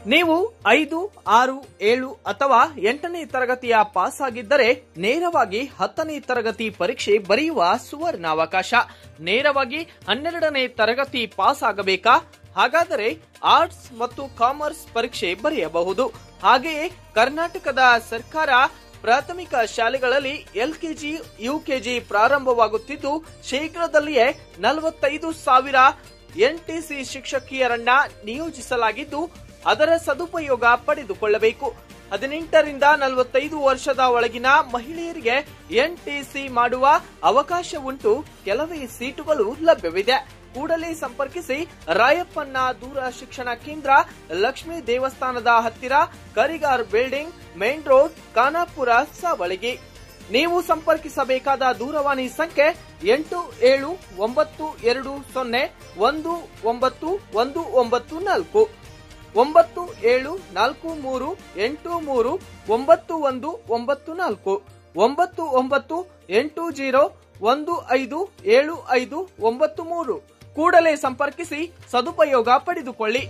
ನೀವು ಐದು ಆರು ಏಳು ಅಥವಾ ಎಂಟನೇ ತರಗತಿಯ ಪಾಸ್ ಆಗಿದ್ದರೆ ನೇರವಾಗಿ ಹತ್ತನೇ ತರಗತಿ ಪರೀಕ್ಷೆ ಬರೆಯುವ ಸುವರ್ಣಾವಕಾಶ ನೇರವಾಗಿ ಹನ್ನೆರಡನೇ ತರಗತಿ ಪಾಸ್ ಆಗಬೇಕಾ ಹಾಗಾದರೆ ಆರ್ಟ್ಸ್ ಮತ್ತು ಕಾಮರ್ಸ್ ಪರೀಕ್ಷೆ ಬರೆಯಬಹುದು ಹಾಗೆಯೇ ಕರ್ನಾಟಕದ ಸರ್ಕಾರ ಪ್ರಾಥಮಿಕ ಶಾಲೆಗಳಲ್ಲಿ ಎಲ್ಕೆಜಿ ಯುಕೆಜಿ ಪ್ರಾರಂಭವಾಗುತ್ತಿದ್ದು ಶೀಘ್ರದಲ್ಲಿಯೇ ನಲವತ್ತೈದು ಸಾವಿರ ಎನ್ಟಿಸಿ ಶಿಕ್ಷಕಿಯರನ್ನ ನಿಯೋಜಿಸಲಾಗಿದ್ದು ಅದರ ಸದುಪಯೋಗ ಪಡೆದುಕೊಳ್ಳಬೇಕು ಹದಿನೆಂಟರಿಂದ ನಲವತ್ತೈದು ವರ್ಷದ ಒಳಗಿನ ಮಹಿಳೆಯರಿಗೆ ಎನ್ಟಿಸಿ ಮಾಡುವ ಅವಕಾಶ ಉಂಟು ಕೆಲವೇ ಸೀಟುಗಳು ಲಭ್ಯವಿದೆ ಕೂಡಲೇ ಸಂಪರ್ಕಿಸಿ ರಾಯಪ್ಪನ ದೂರ ಶಿಕ್ಷಣ ಕೇಂದ್ರ ಲಕ್ಷ್ಮೀ ದೇವಸ್ಥಾನದ ಹತ್ತಿರ Karigar building main road Khanapur Savalagi ನೀವು ಸಂಪರ್ಕಿಸಬೇಕಾದ ದೂರವಾಣಿ ಸಂಖ್ಯೆ ಎಂಟು ಏಳು ಒಂಬತ್ತು ಎರಡು ಸೊನ್ನೆ ಒಂದು ಒಂಬತ್ತು ಒಂದು ಒಂಬತ್ತು ನಾಲ್ಕು ಒಂಬತ್ತು ಏಳು ನಾಲ್ಕು ಮೂರು ಎಂಟು ಮೂರು ಒಂಬತ್ತು ಒಂದು ಒಂಬತ್ತು ನಾಲ್ಕು ಒಂಬತ್ತು ಒಂಬತ್ತು ಎಂಟು ಜೀರೋ ಒಂದು ಐದು ಏಳು ಐದು ಒಂಬತ್ತು ಮೂರು ಕೂಡಲೇ ಸಂಪರ್ಕಿಸಿ ಸದುಪಯೋಗ ಪಡೆದುಕೊಳ್ಳಿ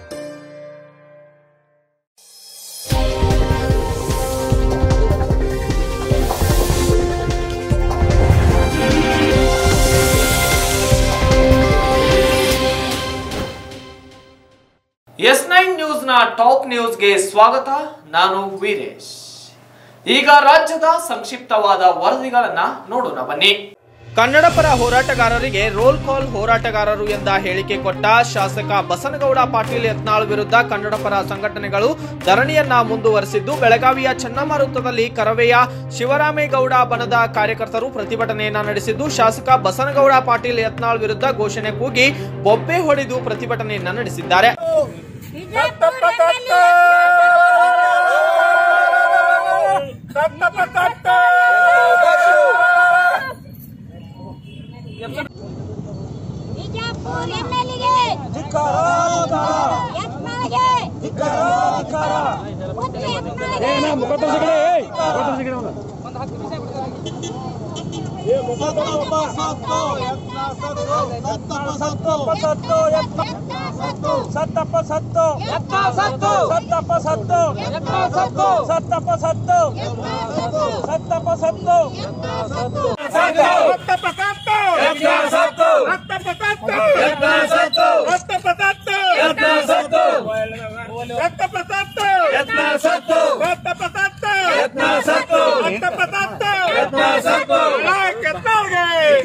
ಎಸ್ ನೈನ್ ನ್ಯೂಸ್ ನ ಟಾಪ್ ನ್ಯೂಸ್ಗೆ ಸ್ವಾಗತ ನಾನು ವೀರೇಶ್ ಈಗ ರಾಜ್ಯದ ಸಂಕ್ಷಿಪ್ತವಾದ ವರದಿಗಳನ್ನ ನೋಡೋಣ ಬನ್ನಿ ಕನ್ನಡ ಪರ ಹೋರಾಟಗಾರರಿಗೆ ರೋಲ್ ಕಾಲ್ ಹೋರಾಟಗಾರರು ಎಂದ ಹೇಳಿಕೆ ಕೊಟ್ಟ ಶಾಸಕ ಬಸನಗೌಡ ಪಾಟೀಲ್ ಯತ್ನಾಳ್ ವಿರುದ್ಧ ಕನ್ನಡ ಪರ ಸಂಘಟನೆಗಳು ಧರಣಿಯನ್ನ ಮುಂದುವರೆಸಿದ್ದು ಬೆಳಗಾವಿಯ ಚನ್ನಮಾರುತದಲ್ಲಿ ಕರವೆಯ ಶಿವರಾಮೇಗೌಡ ಬಣದ ಕಾರ್ಯಕರ್ತರು ಪ್ರತಿಭಟನೆಯನ್ನ ನಡೆಸಿದ್ದು ಶಾಸಕ ಬಸನಗೌಡ ಪಾಟೀಲ್ ಯತ್ನಾಳ್ ವಿರುದ್ಧ ಘೋಷಣೆ ಕೂಗಿ ಬೊಬ್ಬೆ ಹೊಡೆದು ಪ್ರತಿಭಟನೆಯನ್ನ ನಡೆಸಿದ್ದಾರೆ ಬಿಜಾಪುರ ಎಮ್ಎಲ್ಎಗೆ ಯತ್ನಾಳ್ಗೆ ಮುತ್ತು ಯತ್ನಾಳ್ಗೆ ಸತ್ತಪ್ಪ ಸತ್ತು ಸತ್ತು ಸತ್ತಪ್ಪ ಸತ್ತು ಸತ್ತಪ್ಪ ಸತ್ತು ಸತ್ತಪ್ಪ ಸತ್ತು ಸತ್ತಪ್ಪ ಸತ್ತು ಸತ್ತಪ್ಪ ಸತ್ತು ಸತ್ತಪ್ಪ ಸತ್ತು ಸತ್ತಪ್ಪ ಸತ್ತು ಸತ್ತಪ್ಪ ಸತ್ತು ಸತ್ತಪ್ಪ ಸತ್ತು ಕೆತ್ತಾಳ್ಗೆ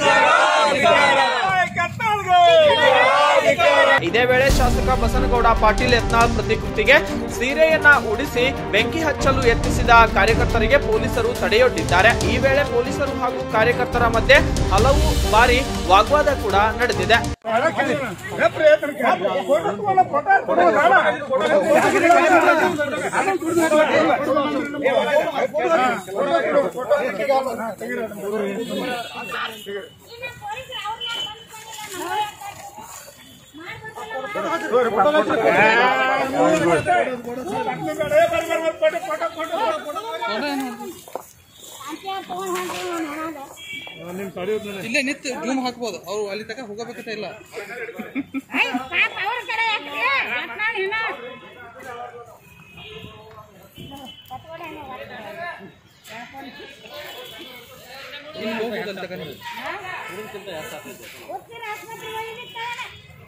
ಕೆತ್ತಾಳ್ಗೆ ಇದೇ ವೇಳೆ ಶಾಸಕ ಬಸನಗೌಡ ಪಾಟೀಲ್ ಯತ್ನಾಳ್ ಪ್ರತಿಕೃತಿಗೆ ಸೀರೆಯನ್ನ ಉಡಿಸಿ ಬೆಂಕಿ ಹಚ್ಚಲು ಯತ್ನಿಸಿದ ಕಾರ್ಯಕರ್ತರಿಗೆ ಪೊಲೀಸರು ತಡೆಯೊಡ್ಡಿದ್ದಾರೆ ಈ ವೇಳೆ ಪೊಲೀಸರು ಹಾಗೂ ಕಾರ್ಯಕರ್ತರ ಮಧ್ಯೆ ಹಲವು ಬಾರಿ ವಾಗ್ವಾದ ಕೂಡ ನಡೆದಿದೆ ಇನ್ನು ಪೊಲೀಸರು ಅವ್ರನ್ನ ಮಾಡ್ಕೊಡ್ತಾರೆ ಇಲ್ಲೇ ನಿಂತು ಜೂಮ್ ಹಾಕ್ಬೋದು ಅವ್ರು ಅಲ್ಲಿ ತನಕ ಹೋಗಬೇಕಂತ ಇಲ್ಲ ಅವ್ರ ಕಡೆ ಯಾಕ್ರಿ? ಯತ್ನಾಳ್ ಇನ್ನ ಇನ್ನು ಹೋಗ್ಬೋದು ಅಲ್ಲಿ ತನಕ ನೀವು ಹೋಗ್ತೀರಾ ಆಸ್ಪತ್ರೆಗೆ ಹೋಗಿರ್ತಾವಲ್ಲ?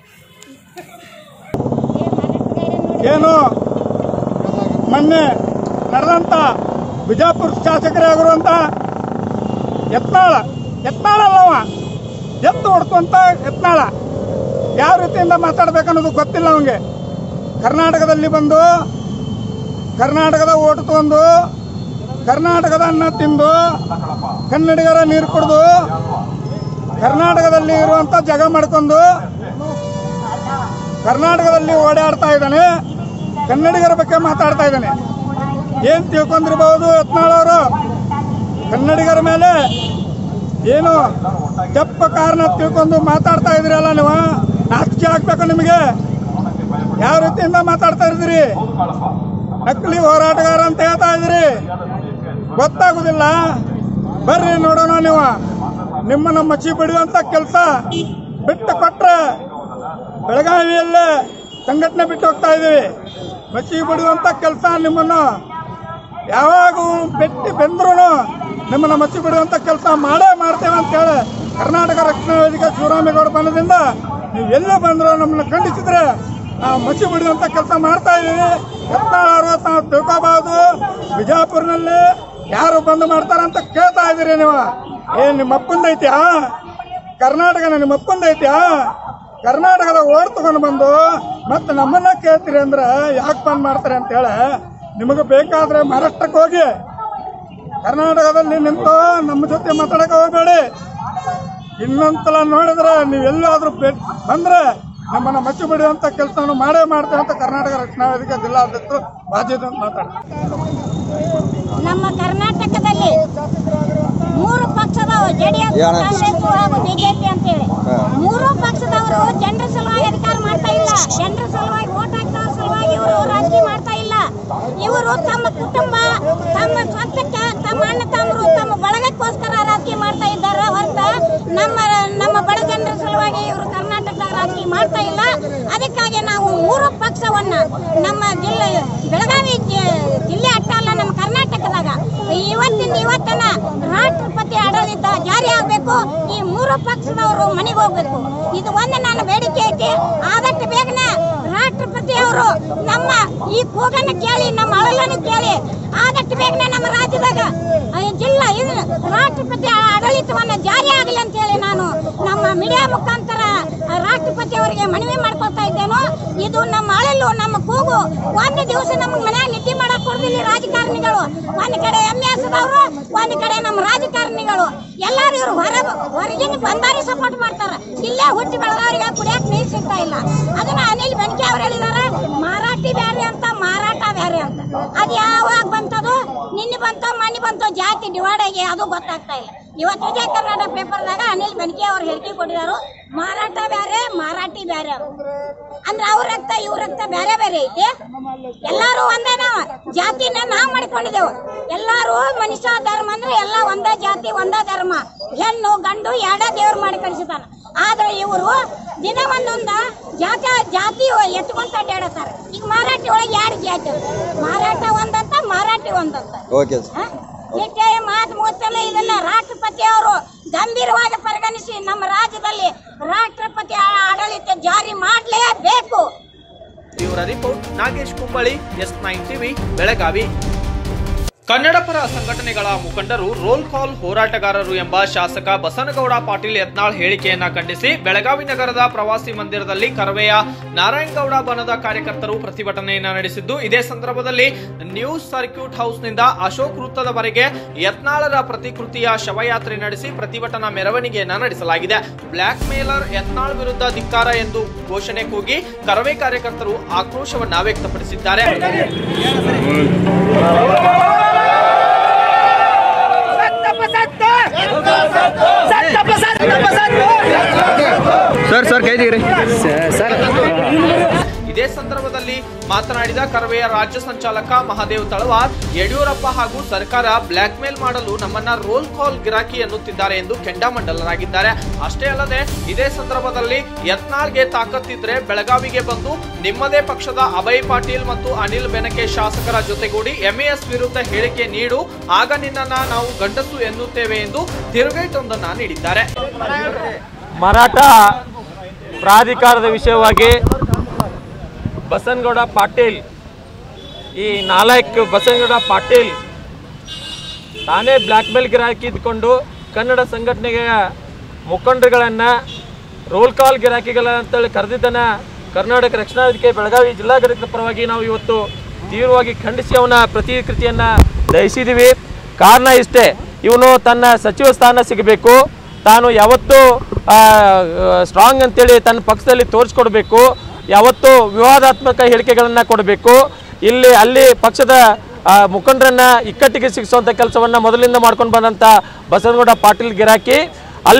ಏನು ಮೊನ್ನೆ ನಡೆದಂತ ಬಿಜಾಪುರ ಶಾಸಕರೇ ಆಗಿರುವಂತ ಯತ್ನಾಳ ಯತ್ನಾಳ ಅಲ್ಲವ ಎತ್ತು ಹೊಡ್ಕೊಂತ ಯತ್ನಾಳ ಯಾವ ರೀತಿಯಿಂದ ಮಾತಾಡ್ಬೇಕನ್ನೋದು ಗೊತ್ತಿಲ್ಲ ಅವಂಗೆ ಕರ್ನಾಟಕದಲ್ಲಿ ಬಂದು ಕರ್ನಾಟಕದ ಓಟು ತಗೊಂಡು ಕರ್ನಾಟಕದ ಅನ್ನ ತಿಂದು ಕನ್ನಡಿಗರ ನೀರು ಕುಡಿದು ಕರ್ನಾಟಕದಲ್ಲಿ ಇರುವಂತ ಜಾಗ ಮಾಡ್ಕೊಂಡು ಕರ್ನಾಟಕದಲ್ಲಿ ಓಡಾಡ್ತಾ ಇದ್ದಾನೆ ಕನ್ನಡಿಗರ ಬಗ್ಗೆ ಮಾತಾಡ್ತಾ ಇದ್ದಾನೆ ಏನ್ ತಿಳ್ಕೊಂಡಿರ್ಬಹುದು ಯತ್ನಾಳ್ ಅವರು ಕನ್ನಡಿಗರ ಮೇಲೆ ಏನು ತಪ್ಪ ಕಾರಣ ತಿಳ್ಕೊಂಡು ಮಾತಾಡ್ತಾ ಇದ್ರಲ್ಲ ನೀವು ನಾಚಿಕೆ ಆಗ್ಬೇಕು ನಿಮಗೆ ಯಾವ ರೀತಿಯಿಂದ ಮಾತಾಡ್ತಾ ಇದ್ರಿ ನಕಲಿ ಹೋರಾಟಗಾರ ಅಂತ ಹೇಳ್ತಾ ಇದ್ರಿ ಗೊತ್ತಾಗುದಿಲ್ಲ ಬರ್ರಿ ನೋಡೋಣ ನೀವು ನಿಮ್ಮನ್ನ ಮಚ್ಚಿ ಬಿಡುವಂತ ಕೆಲಸ ಬಿಟ್ಟು ಕೊಟ್ರೆ ಬೆಳಗಾವಿಯಲ್ಲೇ ಸಂಘಟನೆ ಬಿಟ್ಟು ಹೋಗ್ತಾ ಇದ್ದೀವಿ ಮಚ್ಚಿ ಬಿಡುವಂತ ಕೆಲಸ ನಿಮ್ಮನ್ನು ಯಾವಾಗ ಬೆಟ್ಟಿ ಬೆಂದ್ರು ನಿಮ್ಮನ್ನ ಮಚ್ಚಿ ಬಿಡುವಂತ ಕೆಲಸ ಮಾಡೇ ಮಾಡ್ತೇವೆ ಅಂತ ಹೇಳಿ ಕರ್ನಾಟಕ ರಕ್ಷಣಾ ವೇದಿಕೆ ಶಿವರಾಮೇಗೌಡ ಬಣದಿಂದ ನೀವು ಎಲ್ಲೇ ಬಂದ್ರು ನಮ್ಮನ್ನ ಖಂಡಿಸಿದ್ರೆ ನಾವು ಮಚ್ಚಿ ಬಿಡುವಂತ ಕೆಲಸ ಮಾಡ್ತಾ ಇದ್ದೀವಿ ಎತ್ತಾಳ ಅರವತ್ತು ನಾವು ತಿಳ್ಕೋಬಹುದು ಬಿಜಾಪುರ್ನಲ್ಲಿ ಯಾರು ಬಂದ್ ಮಾಡ್ತಾರ ಅಂತ ಕೇಳ್ತಾ ಇದ್ದೀರಿ ನೀವು ಏನ್ ನಿಮ್ಮ ಅಪ್ಪಂದೈತ್ಯಾ ಕರ್ನಾಟಕನ ನಿಮ್ಮ ಅಪ್ಪಂದೈತ್ಯಾ ಕರ್ನಾಟಕದ ಓಡ್ ತಗೊಂಡು ಬಂದು ಮತ್ತೆ ನಮ್ಮನ್ನ ಕೇಳ್ತೀರಿ ಅಂದ್ರೆ ಯಾಕೆ ಬಂದ್ ಮಾಡ್ತಾರೆ ಅಂತ ಹೇಳಿ ನಿಮಗೆ ಬೇಕಾದ್ರೆ ಮಹಾರಾಷ್ಟ್ರಕ್ಕೆ ಹೋಗಿ ಕರ್ನಾಟಕದಲ್ಲಿ ನಿಂತು ನಮ್ಮ ಜೊತೆ ಮಾತಾಡಕ್ಕೆ ಹೋಗಬೇಡಿ ಇನ್ನೊಂದ್ಸಲ ನೋಡಿದ್ರೆ ನೀವು ಎಲ್ಲಾದ್ರೂ ಬೆ- ಬಂದ್ರೆ ನಮ್ಮನ್ನ ಮಚ್ಚಿ ಬಿಡುವಂತ ಕೆಲಸವನ್ನು ಮಾಡೇ ಮಾಡ್ತೇವೆ ಅಂತ ಕರ್ನಾಟಕ ರಕ್ಷಣಾ ವೇದಿಕೆ ಜಿಲ್ಲಾಧ್ಯಕ್ಷರು ಬಾಧ್ಯತೆ ಅಂತ ಮಾತಾಡ್ತಾರೆ ನಮ್ಮ ಕರ್ನಾಟಕದಲ್ಲಿ ಮೂರು ಪಕ್ಷದವರು ಜೆಡಿಎಸ್ ಕಾಂಗ್ರೆಸ್ ಹಾಗೂ ಬಿಜೆಪಿ ಅಂತೇಳಿ ಮೂರು ಪಕ್ಷದವರು ಜನರ ಸಲುವಾಗಿ ಅಧಿಕಾರ ಮಾಡ್ತಾ ಇಲ್ಲ ಜನರ ಸಲುವಾಗಿ ವೋಟ್ ಹಾಕ್ತವ್ರ ಸಲುವಾಗಿ ಇವರು ರಾಜಕೀಯ ಮಾಡ್ತಾ ಇಲ್ಲ ಇವರು ತಮ್ಮ ಕುಟುಂಬ ತಮ್ಮ ಸ್ವಂತಕ್ಕೆ ತಮ್ಮ ಅಣ್ಣ ತಮ್ಮರು ತಮ್ಮ ಬಳಗಕ್ಕೋಸ್ಕರ ರಾಜಕೀಯ ಮಾಡ್ತಾ ಇದ್ದಾರೆ ಹೊರತ ನಮ್ಮ ನಮ್ಮ ಬಡ ಜನರ ಸಲುವಾಗಿ ಇವರು ಕರ್ನಾಟಕದಾಗ ರಾಜಕೀಯ ಮಾಡ್ತಾ ಇಲ್ಲ ಅದಕ್ಕಾಗಿ ನಾವು ಮೂರು ಪಕ್ಷವನ್ನ ನಮ್ಮ ಜಿಲ್ಲೆ ಬೆಳಗಾವಿ ಜಿ- ಜಿಲ್ಲೆ ಅಷ್ಟ ಅಲ್ಲ ನಮ್ಮ ಕರ್ನಾಟಕದಾಗ ಇವತ್ತಿನ ಇವತ್ತನ ರಾಷ್ಟ್ರಪತಿ ಆಡಳಿತ ಜಾರಿ ಆಗ್ಬೇಕು ಈ ಮೂರು ಪಕ್ಷದವರು ಮನೆಗೆ ಹೋಗ್ಬೇಕು ಇದು ಒಂದು ನನ್ನ ಬೇಡಿಕೆ ಐತಿ ಆದಷ್ಟು ಬೇಗನೆ ರಾಷ್ಟ್ರಪತಿ ಅವರು ನಮ್ಮ ಈ ಕೂಗನ್ನು ಕೇಳಿ ನಮ್ಮ ಅಳಲನ್ನು ಕೇಳಿ ಆದಷ್ಟು ಬೇಗನೆ ನಮ್ಮ ರಾಜ್ಯದಾಗ ಆ, ಜಿಲ್ಲಾ ಇದು ರಾಷ್ಟ್ರಪತಿ ಆಡಳಿತವನ್ನ ಜಾರಿ ಆಗಲಿ ಅಂತ ಹೇಳಿ ನಾನು ನಮ್ಮ ಮೀಡಿಯಾ ಮುಖಾಂತರ ಆ, ರಾಷ್ಟ್ರಪತಿ ಅವರಿಗೆ ಮನವಿ ಮಾಡ್ಕೊಳ್ತಾ ಇದ್ದೇನು ಇದು ನಮ್ಮ ಅಳಲು ನಮ್ಮ ಕೂಗು ಒಂದು ದಿವಸ ನಮ್ಗೆ ಮನ್ಯಾಗ ನಿದ್ದೆ ಮಾಡಕ್ ಕೊಡುದಿಲ್ಲ ರಾಜಕಾರಣಿಗಳು ಒಂದ್ ಕಡೆ ಎಂ ಎಸ್ ದವರು ಒಂದ್ ಕಡೆ ನಮ್ಮ ರಾಜಕಾರಣಿಗಳು ಎಲ್ಲಾರು ಇವರು ಹೊರ ಹೊರಗಿನ ಬಂದಾರಿ ಸಪೋರ್ಟ್ ಮಾಡ್ತಾರ ಇಲ್ಲೇ ಹುಟ್ಟಿ ಬೆಳೆದವರಿಗೆ ಕುಡಿಯಕ್ ನೀರ್ ಸಿಗ್ತಾ ಇಲ್ಲ ಅದನ್ನ ಅನಿಲ್ ಬೆನ್ಕೆ ಅವ್ರು ಹೇಳಿದಾರ ಮಾರಾಟಿ ಬ್ಯಾರೆ ಅಂತ ಮಾರಾಟ ಬ್ಯಾರೆ ಅಂತ ಅದ್ ಯಾವಾಗ ಬಂತದು ನಿನ್ನೆ ಬಂತೋ ಮನೆ ಬಂತೋ ಜಾತಿ ಡಿವೈಡ್ ಆಗಿ ಅದು ಗೊತ್ತಾಗ್ತಾ ಇಲ್ಲ ಇವತ್ತು ವಿಜಯ ಕರ್ನಾಟಕ ಪೇಪರ್ದಾಗ ಅನಿಲ್ ಬೆನ್ಕೆ ಅವ್ರು ಹೇಳಿಕೆ ಕೊಟ್ಟಿದಾರು ಮಾರಾಟ ಬ್ಯಾರೆ ಮಾರಾಟಿ ಬ್ಯಾರೆ ಅಂತ. ಅಂದ್ರೆ ಅವ್ರ ರಕ್ತ ಇವ್ರ ರಕ್ತ ಬೇರೆ ಬೇರೆ ಐತಿ ಎಲ್ಲಾರು ಒಂದೇ ನಾವ ಜಾತಿನ ನಾವ್ ಮಾಡ್ಕೊಂಡಿದ್ದೇವು ಎಲ್ಲಾರು ಮನುಷ್ಯ ಧರ್ಮ ಅಂದ್ರೆ ಎಲ್ಲ ಒಂದೇ ಜಾತಿ ಒಂದೇ ಧರ್ಮ ಹೆಣ್ಣು ಗಂಡು ಎರಡ ದೇವ್ರು ಮಾಡಿ ಕಳಿಸಿದಾನ ಆದ್ರೆ ಇವರು ದಿನ ಒಂದೊಂದ ಜಾತಿ ಜಾತಿ ಎತ್ಕೊಂತ ಅಡ್ಡಾಡತಾರ ಈಗ ಮಾರಾಟಿ ಒಳಗೆ ಎರಡು ಜಾತಿ ಅದ. ಮಾರಾಟ ಒಂದಂತ ಮಾರಾಟಿ ಒಂದಂತ ಓಕೆ ಹ? ಇದಕ್ಕೆ ಮಾತು ಮುಚ್ಚಲು ಇದನ್ನ ರಾಷ್ಟ್ರಪತಿ ಅವರು ಗಂಭೀರವಾಗಿ ಪರಿಗಣಿಸಿ ನಮ್ಮ ರಾಜ್ಯದಲ್ಲಿ ರಾಷ್ಟ್ರಪತಿ ಆ- ಆಡಳಿತ ಜಾರಿ ಮಾಡಲೇಬೇಕು ಇವರ report Nagesh Kumbali S nine TV Belagavi Kannada ಪರ ಸಂಘಟನೆಗಳ ಮುಖಂಡರು ರೋಲ್ ಕಾಲ್ ಹೋರಾಟಗಾರರು ಎಂಬ ಶಾಸಕ ಬಸನಗೌಡ ಪಾಟೀಲ್ ಯತ್ನಾಳ್ ಹೇಳಿಕೆಯನ್ನ ಖಂಡಿಸಿ ಬೆಳಗಾವಿ ನಗರದ ಪ್ರವಾಸಿ ಮಂದಿರದಲ್ಲಿ ಕರವೆಯ ನಾರಾಯಣಗೌಡ ಬಣದ ಕಾರ್ಯಕರ್ತರು ಪ್ರತಿಭಟನೆಯನ್ನ ನಡೆಸಿದ್ದು ಇದೇ ಸಂದರ್ಭದಲ್ಲಿ ನ್ಯೂಸ್ ಸರ್ಕ್ಯೂಟ್ ಹೌಸ್ನಿಂದ ಅಶೋಕ್ ವೃತ್ತದವರೆಗೆ ಯತ್ನಾಳರ ಪ್ರತಿಕೃತಿಯ ಶವಯಾತ್ರೆ ನಡೆಸಿ ಪ್ರತಿಭಟನಾ ಮೆರವಣಿಗೆಯನ್ನ ನಡೆಸಲಾಗಿದೆ ಬ್ಲಾಕ್ ಮೇಲರ್ ಯತ್ನಾಳ್ ವಿರುದ್ಧ ಧಿಕ್ಕಾರ ಎಂದು ಘೋಷಣೆ ಕೂಗಿ ಕರವೇ ಕಾರ್ಯಕರ್ತರು ಆಕ್ರೋಶವನ್ನ ವ್ಯಕ್ತಪಡಿಸಿದ್ದಾರೆ ಸರ್ ಸರ್ ಕೈ ತೆಗೀರಿ ಇದೇ ಸಂದರ್ಭದಲ್ಲಿ ಮಾತನಾಡಿದ ಕರವೆಯ ರಾಜ್ಯ ಸಂಚಾಲಕ ಮಹಾದೇವ್ ತಳವಾರ್ ಯಡಿಯೂರಪ್ಪ ಹಾಗೂ ಸರ್ಕಾರ ಬ್ಲಾಕ್ ಮೇಲ್ ಮಾಡಲು ನಮ್ಮನ್ನ ರೋಲ್ ಕಾಲ್ ಗಿರಾಕಿ ಎನ್ನುತ್ತಿದ್ದಾರೆ ಎಂದು ಕೆಂಡಾಮಂಡಲರಾಗಿದ್ದಾರೆ ಅಷ್ಟೇ ಅಲ್ಲದೆ ಇದೇ ಸಂದರ್ಭದಲ್ಲಿ ಯತ್ನಾಳ್ಗೆ ತಾಕತ್ತಿದ್ರೆ ಬೆಳಗಾವಿಗೆ ಬಂದು ನಿಮ್ಮದೇ ಪಕ್ಷದ ಅಭಯ್ ಪಾಟೀಲ್ ಮತ್ತು ಅನಿಲ್ ಬೆನಕೆ ಶಾಸಕರ ಜೊತೆಗೂಡಿ ಎಂಎಎಸ್ ವಿರುದ್ಧ ಹೇಳಿಕೆ ನೀಡು ಆಗ ನಿನ್ನನ್ನ ನಾವು ಗಂಡಸು ಎನ್ನುತ್ತೇವೆ ಎಂದು ತಿರುಗೇಟೊಂದನ್ನ ನೀಡಿದ್ದಾರೆ ಮರಾಠ ಪ್ರಾಧಿಕಾರದ ವಿಷಯವಾಗಿ ಬಸನಗೌಡ ಪಾಟೀಲ್ ಈ ನಾಲ್ಕು ಬಸನಗೌಡ ಪಾಟೀಲ್ ತಾನೇ ಬ್ಲ್ಯಾಕ್ ಮೇಲ್ ಗಿರಾಕಿ ಇದ್ಕೊಂಡು ಕನ್ನಡ ಸಂಘಟನೆಗೆ ಮುಖಂಡರುಗಳನ್ನು ರೋಲ್ ಕಾಲ್ ಗಿರಾಕಿಗಳ ಅಂತೇಳಿ ಕರೆದಿದ್ದನ್ನ ಕರ್ನಾಟಕ ರಕ್ಷಣಾ ವೇದಿಕೆ ಬೆಳಗಾವಿ ಜಿಲ್ಲಾ ಘಟಕದ ಪರವಾಗಿ ನಾವು ಇವತ್ತು ತೀವ್ರವಾಗಿ ಖಂಡಿಸಿ ಅವನ ಪ್ರತಿಕೃತಿಯನ್ನು ದಹಿಸಿದ್ದೀವಿ ಕಾರಣ ಇಷ್ಟೇ ಇವನು ತನ್ನ ಸಚಿವ ಸ್ಥಾನ ಸಿಗಬೇಕು ತಾನು ಯಾವತ್ತೂ ಸ್ಟ್ರಾಂಗ್ ಅಂತೇಳಿ ತನ್ನ ಪಕ್ಷದಲ್ಲಿ ತೋರಿಸ್ಕೊಡ್ಬೇಕು ಯಾವತ್ತೂ ವಿವಾದಾತ್ಮಕ ಹೇಳಿಕೆಗಳನ್ನು ಕೊಡಬೇಕು ಇಲ್ಲಿ ಅಲ್ಲಿ ಪಕ್ಷದ ಆ, ಮುಖಂಡರನ್ನ ಇಕ್ಕಟ್ಟಿಗೆ ಸಿಗಿಸುವಂಥ ಕೆಲಸವನ್ನ ಮೊದಲಿಂದ ಮಾಡ್ಕೊಂಡು ಬಂದಂಥ ಬಸವನಗೌಡ ಪಾಟೀಲ್ ಗಿರಾಕಿ ಅಲ್ಲಿ